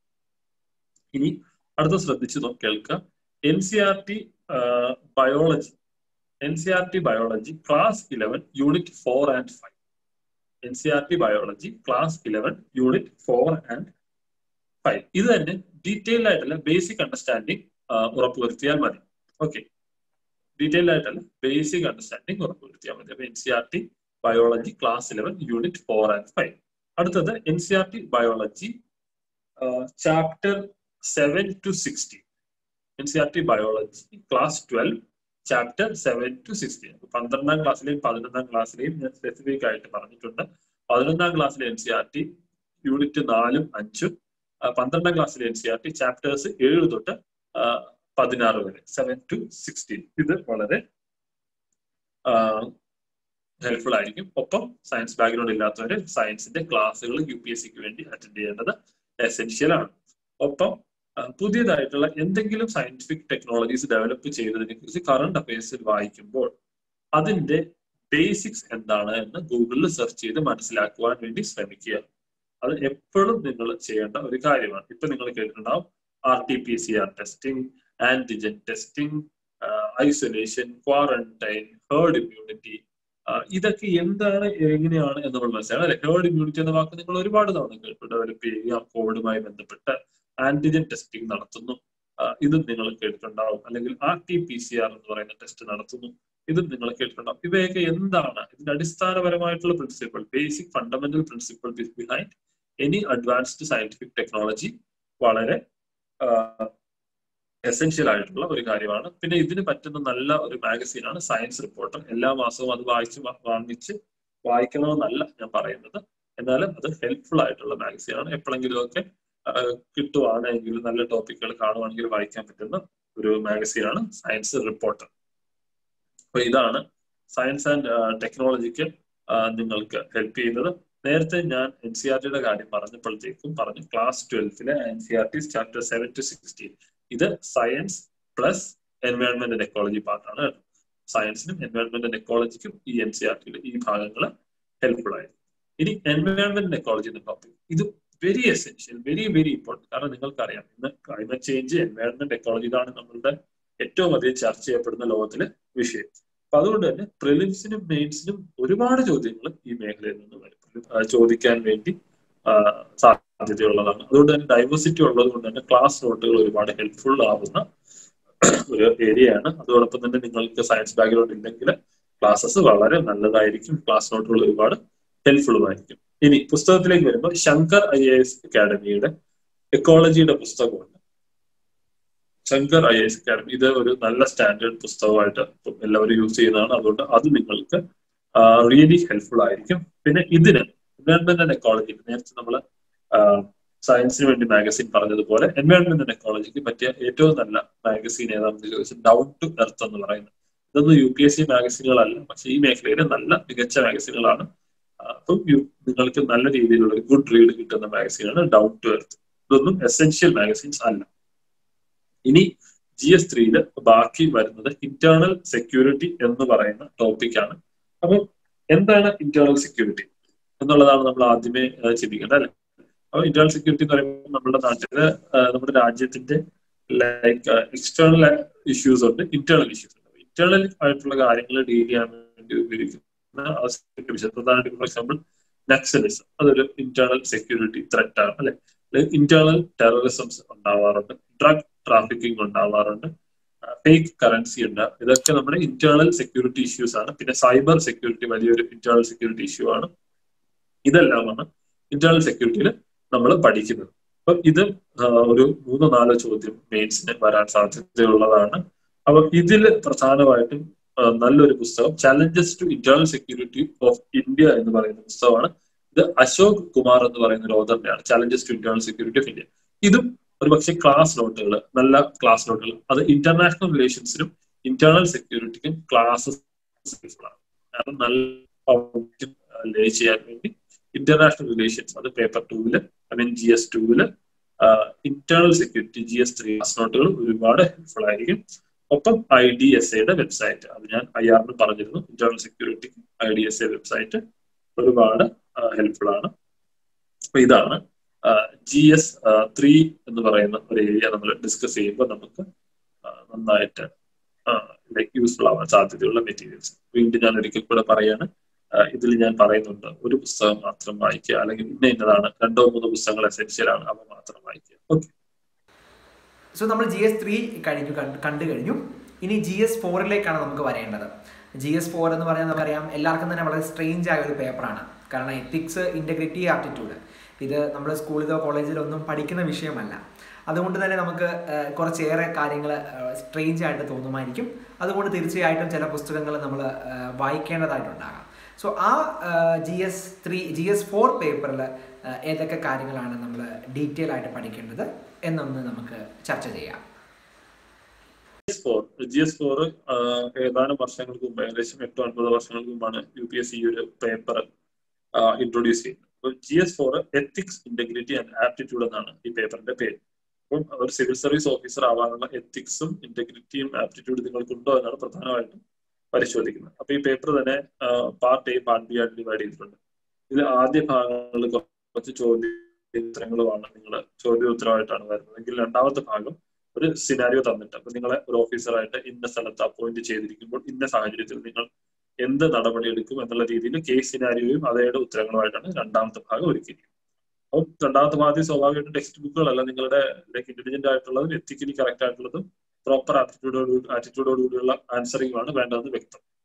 ഇനി അടുത്ത ശ്രദ്ധിച്ചു കേൾക്കുക N C R T biology N C R T biology class eleven unit four and five N C R T biology class eleven unit four and five ഇത് തന്നെ ഡീറ്റെയിൽഡ് ആയിട്ടുള്ള ബേസിക് അണ്ടർസ്റ്റാൻഡിങ് ഉറപ്പുവരുത്തിയാൽ മതി ഓക്കെ ഡീറ്റെയിൽഡ് ആയിട്ടുള്ള ബേസിക് അണ്ടർസ്റ്റാൻഡിങ് ഉറപ്പുവരുത്തിയാൽ മതി അപ്പൊ N C R T biology class eleven unit four and five അടുത്തത് N C R T biology chapter seven to sixteen N C R T biology class twelve chapter seven to sixteen പന്ത്രണ്ടാം ക്ലാസ്സിലെയും പതിനൊന്നാം ക്ലാസ്സിലെയും ഞാൻ സ്പെസിഫിക് ആയിട്ട് പറഞ്ഞിട്ടുണ്ട് പതിനൊന്നാം ക്ലാസ്സിലെ N C R T unit നാലും അഞ്ചും പന്ത്രണ്ടാം ക്ലാസ്സിലെ N C R T chapters ഏഴ് തൊട്ട് പതിനാറ് വരെ സെവൻ ടു സിക്സ്റ്റീൻ ഇത് വളരെ ഹെൽപ്ഫുൾ ആയിരിക്കും ഒപ്പം സയൻസ് ബാക്ക്ഗ്രൗണ്ട് ഇല്ലാത്തവര് സയൻസിന്റെ ക്ലാസ്സുകൾ യു പി എസ് സിക്ക് വേണ്ടി അറ്റൻഡ് ചെയ്യേണ്ടത് എസെൻഷ്യൽ ആണ് ഒപ്പം പുതിയതായിട്ടുള്ള എന്തെങ്കിലും സയന്റിഫിക് ടെക്നോളജീസ് ഡെവലപ്പ് ചെയ്തതിനെ കുറിച്ച് കറണ്ട് അഫയേഴ്സിൽ വായിക്കുമ്പോൾ അതിന്റെ ബേസിക്സ് എന്താണ് എന്ന് ഗൂഗിളിൽ സെർച്ച് ചെയ്ത് മനസ്സിലാക്കുവാൻ വേണ്ടി ശ്രമിക്കുക അത് എപ്പോഴും നിങ്ങൾ ചെയ്യേണ്ട ഒരു കാര്യമാണ് ഇപ്പൊ നിങ്ങൾ കേട്ടിട്ടുണ്ടാവും R T P C R testing antigen testing isolation quarantine herd immunity ഇതൊക്കെ എന്താണ് എങ്ങനെയാണ് എന്ന് നമ്മൾ മനസ്സിലാക്കണം അല്ലെ ഹേർഡ് ഇമ്മ്യൂണിറ്റി എന്ന വാക്ക് നിങ്ങൾ ഒരുപാട് തവണ കേട്ടു ഡെവലപ്പ് ചെയ്യുക കോവിഡുമായി ബന്ധപ്പെട്ട് ആന്റിജൻ ടെസ്റ്റിംഗ് നടത്തുന്നു ഇതും നിങ്ങൾ കേട്ടിട്ടുണ്ടാവും അല്ലെങ്കിൽ R T P C R എന്ന് പറയുന്ന ടെസ്റ്റ് നടത്തുന്നു ഇതും നിങ്ങൾ കേട്ടിട്ടുണ്ടാവും ഇവയൊക്കെ എന്താണ് ഇതിന്റെ അടിസ്ഥാനപരമായിട്ടുള്ള principle basic fundamental principle behind any advanced scientific technology വളരെ എസെൻഷ്യൽ ആയിട്ടുള്ള ഒരു കാര്യമാണ് പിന്നെ ഇതിന് പറ്റുന്ന നല്ല ഒരു മാഗസീനാണ് സയൻസ് റിപ്പോർട്ടർ എല്ലാ മാസവും അത് വായിച്ച് വാങ്ങിച്ച് വായിക്കണമെന്നല്ല ഞാൻ പറയുന്നത് എന്നാലും അത് ഹെൽപ്ഫുൾ ആയിട്ടുള്ള മാഗസീനാണ് എപ്പോഴെങ്കിലും ഒക്കെ കിട്ടുവാണെങ്കിൽ നല്ല ടോപ്പിക്കുകൾ കാണുവാണെങ്കിൽ വായിക്കാൻ പറ്റുന്ന ഒരു മാഗസീനാണ് സയൻസ് റിപ്പോർട്ടർ അപ്പൊ ഇതാണ് സയൻസ് ആൻഡ് ടെക്നോളജിക്ക് നിങ്ങൾക്ക് ഹെൽപ്പ് ചെയ്യുന്നത് നേരത്തെ ഞാൻ എൻ സി ആർ ടിയുടെ കാര്യം പറഞ്ഞപ്പോഴത്തേക്കും പറഞ്ഞു ക്ലാസ് ട്വൽത്തിലെ N C R T chapter seven to sixteen ഇത് science plus environment and ecology പാർട്ടാണ് സയൻസിനും എൻവയോൺമെന്റ് ആൻഡ് എക്കോളജിക്കും ഈ എൻ സി ആർ ടിയിൽ ഈ ഭാഗങ്ങൾ ഹെൽപ്ഫുൾ ആയിരുന്നു ഇനി എൻവയോൺമെന്റ് ആൻഡ് എക്കോളജി എന്ന ടോപ്പിക് ഇത് very essential very very important കാരണം നിങ്ങൾക്കറിയാം ഇന്ന് ക്ലൈമറ്റ് ചേഞ്ച് എൻവയോൺമെന്റ് എക്കോളജി ഇതാണ് നമ്മളുടെ ഏറ്റവും അധികം ചർച്ച ചെയ്യപ്പെടുന്ന ലോകത്തിലെ വിഷയം അപ്പൊ അതുകൊണ്ട് തന്നെ പ്രിലിംസിനും മെയിൻസിനും ഒരുപാട് ചോദ്യങ്ങൾ ഈ മേഖലയിൽ നിന്ന് വരും ചോദിക്കാൻ വേണ്ടി സാധ്യതയുള്ളതാണ് അതുകൊണ്ട് തന്നെ ഡൈവേഴ്സിറ്റി ഉള്ളത് കൊണ്ട് തന്നെ ക്ലാസ് നോട്ടുകൾ ഒരുപാട് ഹെൽപ്ഫുൾ ആവുന്ന ഒരു ഏരിയയാണ് അതോടൊപ്പം തന്നെ നിങ്ങൾക്ക് സയൻസ് ബാക്ക്ഗ്രൗണ്ട് ഇല്ലെങ്കിൽ ക്ലാസ്സസ് വളരെ നല്ലതായിരിക്കും ക്ലാസ് നോട്ടുകൾ ഒരുപാട് ഹെൽപ്ഫുള്ളുമായിരിക്കും ഇനി പുസ്തകത്തിലേക്ക് വരുമ്പോൾ ശങ്കർ ഐ എ എസ് അക്കാഡമിയുടെ എക്കോളജിയുടെ പുസ്തകമുണ്ട് ശങ്കർ ഐ എസ് അക്കാഡമി ഇത് ഒരു നല്ല സ്റ്റാൻഡേർഡ് പുസ്തകമായിട്ട് എല്ലാവരും യൂസ് ചെയ്യുന്നതാണ് അതുകൊണ്ട് അത് നിങ്ങൾക്ക് റിയലി ഹെൽപ്ഫുൾ ആയിരിക്കും പിന്നെ ഇതിന് എൻവയോൺമെന്റ് ആൻഡ് എക്കോളജി നേരത്തെ നമ്മൾ സയൻസിന് വേണ്ടി മാഗസിൻ പറഞ്ഞതുപോലെ എൻവയോൺമെന്റ് ആൻഡ് എക്കോളജിക്ക് പറ്റിയ ഏറ്റവും നല്ല മാഗസീൻ ഏതാണെന്ന് ചോദിച്ചാൽ ഡൗൺ ടു എർത്ത് എന്ന് പറയുന്നത് ഇതൊന്നും യു പി എസ് സി മാഗസീനുകളല്ല പക്ഷെ ഈ മേഖലയിലെ നല്ല മികച്ച മാഗസീനുകളാണ് അപ്പം നിങ്ങൾക്ക് നല്ല രീതിയിലുള്ള ഒരു ഗുഡ് റീഡ് കിട്ടുന്ന മാഗസീനാണ് ഡൗൺ ടു എർത്ത് ഇതൊന്നും എസെൻഷ്യൽ മാഗസീൻസ് അല്ല ഇനി ജി എസ് ത്രീയില് ബാക്കി വരുന്നത് ഇന്റേണൽ സെക്യൂരിറ്റി എന്ന് പറയുന്ന ടോപ്പിക്കാണ് അപ്പം എന്താണ് ഇന്റേണൽ സെക്യൂരിറ്റി എന്നുള്ളതാണ് നമ്മൾ ആദ്യമേ ചിന്തിക്കേണ്ടത് അല്ലെ അപ്പൊ ഇന്റേണൽ സെക്യൂരിറ്റി എന്ന് പറയുമ്പോൾ നമ്മുടെ നാട്ടില് നമ്മുടെ രാജ്യത്തിന്റെ ലൈക്ക് എക്സ്റ്റേണൽ ഇഷ്യൂസ് ഉണ്ട് ഇന്റേണൽ ഇഷ്യൂസ് ഉണ്ട് ഇന്റേണൽ ആയിട്ടുള്ള കാര്യങ്ങൾ ഡീൽ ചെയ്യാൻ വേണ്ടി ഉപയോഗിക്കുന്ന പ്രധാനമായിട്ട് ഫോർ എക്സാമ്പിൾ നക്സലിസം അതൊരു ഇന്റേണൽ സെക്യൂരിറ്റി ത്രെറ്റ് ആണ് അല്ലെ ഇന്റേണൽ ടെററിസംസ് ഉണ്ടാവാറുണ്ട് ഡ്രഗ് ട്രാഫിക്കിംഗ് ഉണ്ടാവാറുണ്ട് ഫേക്ക് കറൻസി ഉണ്ട് ഇതൊക്കെ നമ്മുടെ ഇന്റേണൽ സെക്യൂരിറ്റി ഇഷ്യൂസ് ആണ് പിന്നെ സൈബർ സെക്യൂരിറ്റി വലിയൊരു ഇന്റേണൽ സെക്യൂരിറ്റി ഇഷ്യൂ ആണ് ഇതെല്ലാമാണ് ഇന്റേണൽ സെക്യൂരിറ്റിയിൽ നമ്മൾ പഠിക്കുന്നത് അപ്പം ഇത് ഒരു മൂന്നോ നാലോ ചോദ്യം മെയിൻസിന് വരാൻ സാധ്യതയുള്ളതാണ് അപ്പൊ ഇതിൽ പ്രധാനമായിട്ടും നല്ലൊരു പുസ്തകം challenges to internal security of India എന്ന് പറയുന്ന പുസ്തകമാണ് ഇത് അശോക് കുമാർ എന്ന് പറയുന്ന ഒരു ഓതറിന്റെയാണ് challenges to internal security of India ഇതും ഒരു പക്ഷേ ക്ലാസ് നോട്ടുകൾ നല്ല ക്ലാസ് നോട്ടുകൾ അത് ഇന്റർനാഷണൽ റിലേഷൻസിനും ഇന്റേണൽ സെക്യൂരിറ്റിക്കും ക്ലാസ്സസ് കാരണം നല്ല ലേ ചെയ്യാൻ വേണ്ടി ഇന്റർനാഷണൽ റിലേഷൻസ് അത് പേപ്പർ ടൂവില് ഐ മീൻ ജി എസ് ടൂവില് internal security G S three class നോട്ടുകൾ ഒരുപാട് ഹെൽപ്ഫുൾ ആയിരിക്കും ഒപ്പം ഐ ഡി എസ് എയുടെ വെബ്സൈറ്റ് അത് ഞാൻ ഐ ആറിന് പറഞ്ഞിരുന്നു internal security I D S A website ഒരുപാട് ഹെൽപ്ഫുൾ ആണ് അപ്പൊ ഇതാണ് ജി എസ് ത്രീ എന്ന് പറയുന്ന ഒരു ഏരിയ നമ്മൾ ഡിസ്കസ് ചെയ്യുമ്പോൾ നമുക്ക് നന്നായിട്ട് ലൈക്ക് യൂസ്ഫുൾ ആവാൻ സാധ്യതയുള്ള മെറ്റീരിയൽസ് വീണ്ടും ഞാൻ ഒരിക്കൽ കൂടെ പറയാണ് ഇതിൽ ഞാൻ പറയുന്നുണ്ട് ഒരു പുസ്തകം മാത്രം വായിക്കുക അല്ലെങ്കിൽ ഇന്ന ഇന്നതാണ് രണ്ടോ മൂന്നോ പുസ്തകങ്ങൾ എസെൻഷ്യൽ ആണ് അവ മാത്രം വായിക്കുക ഓക്കെ സോ നമ്മൾ ജി എസ് ത്രീ കഴിഞ്ഞു കണ്ടു കഴിഞ്ഞു ഇനി ജി എസ് ഫോറിലേക്കാണ് നമുക്ക് വരേണ്ടത് ജി എസ് ഫോർ എന്ന് പറഞ്ഞാൽ നമുക്കറിയാം എല്ലാവർക്കും തന്നെ വളരെ സ്ട്രെയിഞ്ച് ആയ ഒരു പേപ്പറാണ് കാരണം എത്തിക്സ് ഇൻറ്റഗ്രിറ്റി ആപ്റ്റിറ്റ്യൂഡ് ഇത് നമ്മൾ സ്കൂളിലോ കോളേജിലോ ഒന്നും പഠിക്കുന്ന വിഷയമല്ല അതുകൊണ്ട് തന്നെ നമുക്ക് കുറച്ചേറെ കാര്യങ്ങൾ സ്ട്രെയിഞ്ച് ആയിട്ട് തോന്നുമായിരിക്കും അതുകൊണ്ട് തീർച്ചയായിട്ടും ചില പുസ്തകങ്ങൾ നമ്മൾ വായിക്കേണ്ടതായിട്ടുണ്ടാകാം സോ ആ G S three G S four പേപ്പറിൽ ഏതൊക്കെ കാര്യങ്ങളാണ് നമ്മൾ ഡീറ്റെയിൽ ആയിട്ട് പഠിക്കേണ്ടത് എന്നൊന്ന് നമുക്ക് ചർച്ച ചെയ്യാം ഫോർ ജി എസ് ഫോർ ഏതാനും വർഷങ്ങൾക്ക് മുമ്പ് ഏകദേശം എട്ടോ ഒൻപതോ വർഷങ്ങൾക്ക് മുമ്പാണ് യു പി എസ് സി ഒരു പേപ്പർ ഇൻട്രൊഡ്യൂസ് ചെയ്യുന്നത് G S four ethics integrity and aptitude എന്നാണ് ഈ പേപ്പറിന്റെ പേര് അപ്പം ഒരു സിവിൽ സർവീസ് ഓഫീസർ ആവാനുള്ള എത്തിക്സും ഇന്റഗ്രിറ്റിയും ആപ്റ്റിറ്റ്യൂഡ് നിങ്ങൾക്കുണ്ടോ എന്നാണ് പ്രധാനമായിട്ടും പരിശോധിക്കുന്നത് അപ്പൊ ഈ പേപ്പർ തന്നെ പാർട്ട് എ പാർട്ട് ബി ആയിട്ട് ഡിവൈഡ് ചെയ്തിട്ടുണ്ട് ഇതിൽ ആദ്യ ഭാഗങ്ങളിൽ കുറച്ച് ചോദ്യ ഉത്തരങ്ങളുമാണ് നിങ്ങൾ ചോദ്യ ഉത്തരമായിട്ടാണ് വരുന്നത് എങ്കിൽ രണ്ടാമത്തെ ഭാഗം ഒരു സിനാരിയോ തന്നിട്ട് അപ്പൊ നിങ്ങളെ ഒരു ഓഫീസറായിട്ട് ഇന്ന സ്ഥലത്ത് അപ്പോയിന്റ് ചെയ്തിരിക്കുമ്പോൾ ഇന്ന സാഹചര്യത്തിൽ നിങ്ങൾ എന്ത് നടപടി എടുക്കും എന്നുള്ള രീതിയിൽ കേസ് സിനാരിയോയും അതേടെ ഉത്തരങ്ങളുമായിട്ടാണ് രണ്ടാമത്തെ ഭാഗം ഒരുക്കിയിരിക്കുന്നത് അപ്പം രണ്ടാമത്തെ ഭാഗത്തിൽ സ്വാഭാവികമായിട്ടും ടെക്സ്റ്റ് ബുക്കുകളല്ല നിങ്ങളുടെ ലൈക്ക് ഇന്റലിജന്റ് ആയിട്ടുള്ളതും എത്തിക്കലി കറക്റ്റ് ആയിട്ടുള്ളതും പ്രോപ്പർ ആറ്റിറ്റ്യൂഡോട് ആറ്റിറ്റ്യൂഡോട് കൂടിയുള്ള ആൻസറിംഗുമാണ് വേണ്ടതെന്ന് വ്യക്തം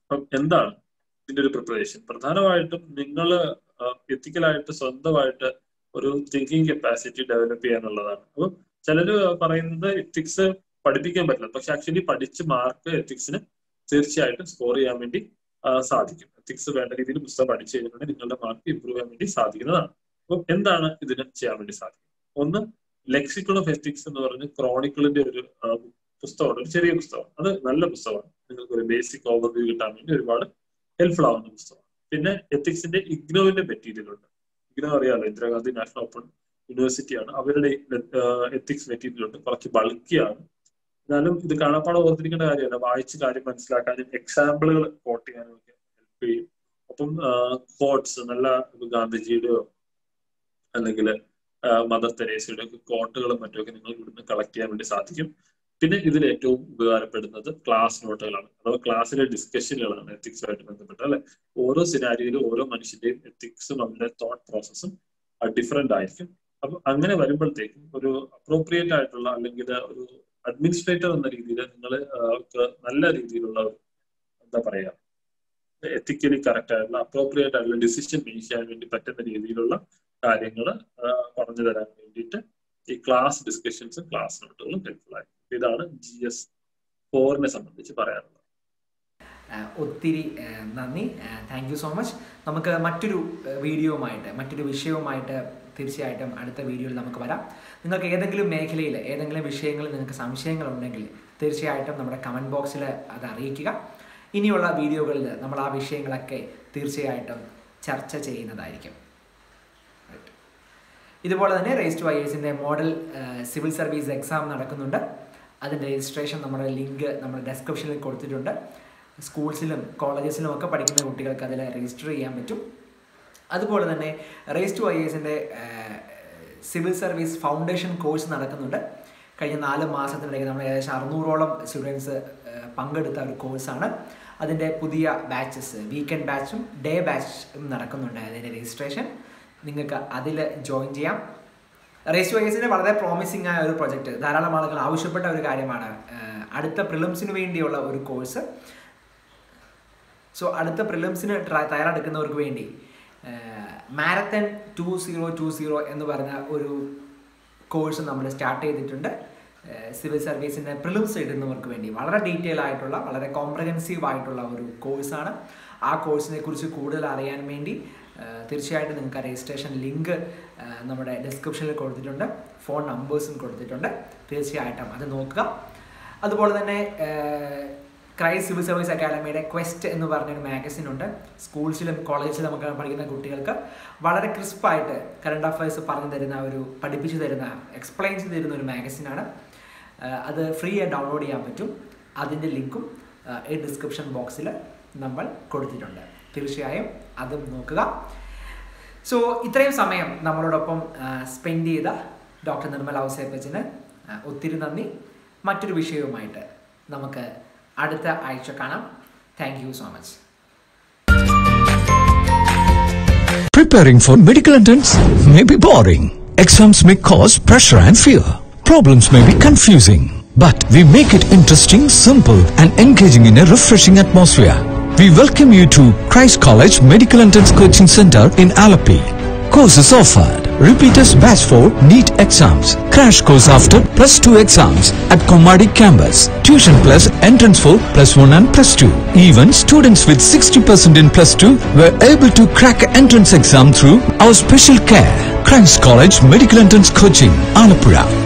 അപ്പം എന്താണ് ഇതിന്റെ ഒരു പ്രിപ്പറേഷൻ പ്രധാനമായിട്ടും നിങ്ങൾ എത്തിക്കലായിട്ട് സ്വന്തമായിട്ട് ഒരു തിങ്കിങ് കപ്പാസിറ്റി ഡെവലപ്പ് ചെയ്യാനുള്ളതാണ് അപ്പം ചിലര് പറയുന്നത് എത്തിക്സ് പഠിപ്പിക്കാൻ പറ്റില്ല പക്ഷെ ആക്ച്വലി പഠിച്ച് മാർക്ക് എത്തിക്സിന് തീർച്ചയായിട്ടും സ്കോർ ചെയ്യാൻ വേണ്ടി ആ, സാധിക്കും എത്തിക്സ് വേണ്ട രീതിയിൽ പുസ്തകം പഠിച്ചു കഴിഞ്ഞിട്ടുണ്ടെങ്കിൽ നിങ്ങളുടെ മാർക്ക് ഇമ്പ്രൂവ് ചെയ്യാൻ വേണ്ടി സാധിക്കുന്നതാണ് അപ്പം എന്താണ് ഇതിന് ചെയ്യാൻ വേണ്ടി സാധിക്കും ഒന്ന് ലെക്സിക്കൺ ഓഫ് എത്തിക്സ് എന്ന് പറഞ്ഞ് ക്രോണിക്കിളിന്റെ ഒരു ആ, പുസ്തകമാണ് ഒരു ചെറിയ പുസ്തകം അത് നല്ല പുസ്തകമാണ് നിങ്ങൾക്ക് ഒരു ബേസിക് ഓവർവ്യൂ കിട്ടാൻ വേണ്ടി ഒരുപാട് ഹെൽപ്ഫുൾ ആവുന്ന പുസ്തകമാണ് പിന്നെ എത്തിക്സിന്റെ ഇഗ്നോവിന്റെ മെറ്റീരിയൽ ഉണ്ട് ഇഗ്നോ അറിയാലോ ഇന്ദിരാഗാന്ധി നാഷണൽ ഓപ്പൺ യൂണിവേഴ്സിറ്റിയാണ് അവരുടെ എത്തിക്സ് മെറ്റീരിയൽ ഉണ്ട് കുറച്ച് ബൾക്കിയാണ് എന്നാലും ഇത് കാണാപ്പാടെ ഓർത്തിരിക്കേണ്ട കാര്യമല്ല വായിച്ച് കാര്യം മനസ്സിലാക്കാനും എക്സാമ്പിളുകൾ കോട്ട് ചെയ്യാനും ഒക്കെ ഹെൽപ്പ് ചെയ്യും അപ്പം കോട്ട്സ് നല്ല ഗാന്ധിജിയുടെയോ അല്ലെങ്കിൽ മദർ തെരേസയുടെ ഒക്കെ കോട്ടുകളും മറ്റുമൊക്കെ നിങ്ങൾക്ക് ഇവിടുന്ന് കളക്ട് ചെയ്യാൻ വേണ്ടി സാധിക്കും പിന്നെ ഇതിൽ ഏറ്റവും ഉപകാരപ്പെടുന്നത് ക്ലാസ് നോട്ടുകളാണ് അഥവാ ക്ലാസ്സിലെ ഡിസ്കഷനുകളാണ് എത്തിക്സുമായിട്ട് ബന്ധപ്പെട്ട് അല്ലെ ഓരോ സിനാരിയിലും ഓരോ മനുഷ്യന്റെയും എത്തിക്സും അവരുടെ തോട്ട് പ്രോസസ്സും ഡിഫറെന്റ് ആയിരിക്കും അപ്പൊ അങ്ങനെ വരുമ്പോഴത്തേക്കും ഒരു അപ്രോപ്രിയേറ്റ് ആയിട്ടുള്ള അല്ലെങ്കിൽ ഒരു അഡ്മിനിസ്ട്രേറ്റർ എന്ന രീതിയിൽ നിങ്ങൾ നല്ല രീതിയിലുള്ള ഒരു എന്താ പറയാ എത്തിക്കലി കറക്റ്റ് ആയിട്ടുള്ള അപ്രോപ്രിയേറ്റ് ആയിട്ടുള്ള ഡിസിഷൻ മേക്ക് ചെയ്യാൻ വേണ്ടി പറ്റുന്ന രീതിയിലുള്ള കാര്യങ്ങൾ പറഞ്ഞു തരാൻ വേണ്ടിയിട്ട് ഈ ക്ലാസ് ഡിസ്കഷൻസും ക്ലാസ് നോട്ടുകളും ഹെൽപ്ഫുൾ ആയി ഇതാണ് ജി എസ് ഫോറിനെ സംബന്ധിച്ച് പറയാനുള്ളത് ആഹ് ഒത്തിരി ആഹ് നന്ദി താങ്ക് യു സോ മച്ച് നമുക്ക് മറ്റൊരു ആഹ് വീഡിയോവുമായിട്ട് മറ്റൊരു വിഷയവുമായിട്ട് തീർച്ചയായിട്ടും അടുത്ത വീഡിയോയിൽ നമുക്ക് വരാം നിങ്ങൾക്ക് ഏതെങ്കിലും മേഖലയിൽ ഏതെങ്കിലും വിഷയങ്ങളിൽ നിങ്ങൾക്ക് സംശയങ്ങളുണ്ടെങ്കിൽ തീർച്ചയായിട്ടും നമ്മുടെ കമൻറ്റ് ബോക്സിൽ അത് അറിയിക്കുക ഇനിയുള്ള വീഡിയോകളിൽ നമ്മൾ ആ വിഷയങ്ങളൊക്കെ തീർച്ചയായിട്ടും ചർച്ച ചെയ്യുന്നതായിരിക്കും Right. ഇതുപോലെ തന്നെ റേസ് ടു ഐ എസിൻ്റെ മോഡൽ സിവിൽ സർവീസ് എക്സാം നടക്കുന്നുണ്ട് അതിൻ്റെ രജിസ്ട്രേഷൻ നമ്മുടെ ലിങ്ക് നമ്മുടെ ഡെസ്ക്രിപ്ഷനിൽ കൊടുത്തിട്ടുണ്ട് സ്കൂൾസിലും കോളേജസിലും ഒക്കെ പഠിക്കുന്ന കുട്ടികൾക്ക് അതിൽ രജിസ്റ്റർ ചെയ്യാൻ പറ്റും അതുപോലെ തന്നെ റേസ് ടു ഐ എസിൻ്റെ സിവിൽ സർവീസ് ഫൗണ്ടേഷൻ കോഴ്സ് നടക്കുന്നുണ്ട് കഴിഞ്ഞ നാല് മാസത്തിനിടയ്ക്ക് നമ്മൾ ഏകദേശം അറുന്നൂറോളം സ്റ്റുഡൻസ് പങ്കെടുത്ത ഒരു കോഴ്സാണ് അതിൻ്റെ പുതിയ ബാച്ചസ് വീക്കെൻഡ് ബാച്ചും ഡേ ബാച്ചും നടക്കുന്നുണ്ട് അതിൻ്റെ രജിസ്ട്രേഷൻ നിങ്ങൾക്ക് അതിൽ ജോയിൻ ചെയ്യാം റേസ് ടു ഐസിൻ്റെ വളരെ പ്രോമിസിംഗ് ആയ ഒരു പ്രൊജക്റ്റ് ധാരാളം ആളുകൾ ആവശ്യപ്പെട്ട ഒരു കാര്യമാണ് ഏഹ് അടുത്ത പ്രിലിംസിന് വേണ്ടിയുള്ള ഒരു കോഴ്സ് സോ അടുത്ത പ്രിലിംസിന് ട്ര- തയ്യാറെടുക്കുന്നവർക്ക് വേണ്ടി marathon two zero two zero എന്ന് പറഞ്ഞ ഒരു കോഴ്സ് നമ്മൾ സ്റ്റാർട്ട് ചെയ്തിട്ടുണ്ട് സിവിൽ സർവീസിൻ്റെ പ്രിലിംസ് എഴുതുന്നവർക്ക് വേണ്ടി വളരെ ഡീറ്റെയിൽ ആയിട്ടുള്ള വളരെ കോംപ്രഹെൻസീവ് ആയിട്ടുള്ള ഒരു കോഴ്സാണ് ആ കോഴ്സിനെ കുറിച്ച് കൂടുതൽ അറിയാൻ വേണ്ടി ഏഹ് തീർച്ചയായിട്ടും നിങ്ങൾക്ക് രജിസ്ട്രേഷൻ ലിങ്ക് നമ്മുടെ ഡിസ്ക്രിപ്ഷനിൽ കൊടുത്തിട്ടുണ്ട് ഫോൺ നമ്പേഴ്സും കൊടുത്തിട്ടുണ്ട് തീർച്ചയായിട്ടും അത് നോക്കുക അതുപോലെ തന്നെ ക്രൈസ്റ്റ് സിവിൽ സർവീസ് അക്കാഡമിയുടെ ക്വസ്റ്റ് എന്ന് പറഞ്ഞൊരു മാഗസിൻ ഉണ്ട് സ്കൂൾസിലും കോളേജിലും ഒക്കെ പഠിക്കുന്ന കുട്ടികൾക്ക് വളരെ ക്രിസ്പായിട്ട് കറണ്ട് അഫയേഴ്സ് പറഞ്ഞു തരുന്ന ഒരു പഠിപ്പിച്ചു തരുന്ന എക്സ്പ്ലെയിൻ ചെയ്ത് തരുന്ന ഒരു മാഗസിനാണ് അത് ഫ്രീ ആയി ഡൗൺലോഡ് ചെയ്യാൻ പറ്റും അതിൻ്റെ ലിങ്കും ഈ ഡിസ്ക്രിപ്ഷൻ ബോക്സിൽ നമ്മൾ കൊടുത്തിട്ടുണ്ട് തീർച്ചയായും അതും നോക്കുക സോ ഇത്രയും സമയം നമ്മളോടൊപ്പം സ്പെൻഡ് ചെയ്ത ഡോക്ടർ നിർമ്മല ഔസേപ്പച്ചന് ഒത്തിരി നന്ദി മറ്റൊരു വിഷയവുമായിട്ട് നമുക്ക് അടുത്ത ആഴ്ച കാണാം thank you so much Preparing for medical entrance may be boring. Exams may cause pressure and fear. Problems may be confusing. But we make it interesting, simple, and engaging in a refreshing atmosphere. We welcome you to Christ College Medical Entrance Coaching Center in Alapi. Courses offered. Repeaters batch for NEET exams. Crash course after plus 2 exams at Komadi campus. Tuition plus entrance for plus 1 and plus 2. Even students with 60% in plus 2 were able to crack entrance exam through our special care. Christ College Medical Entrance Coaching, Alapura.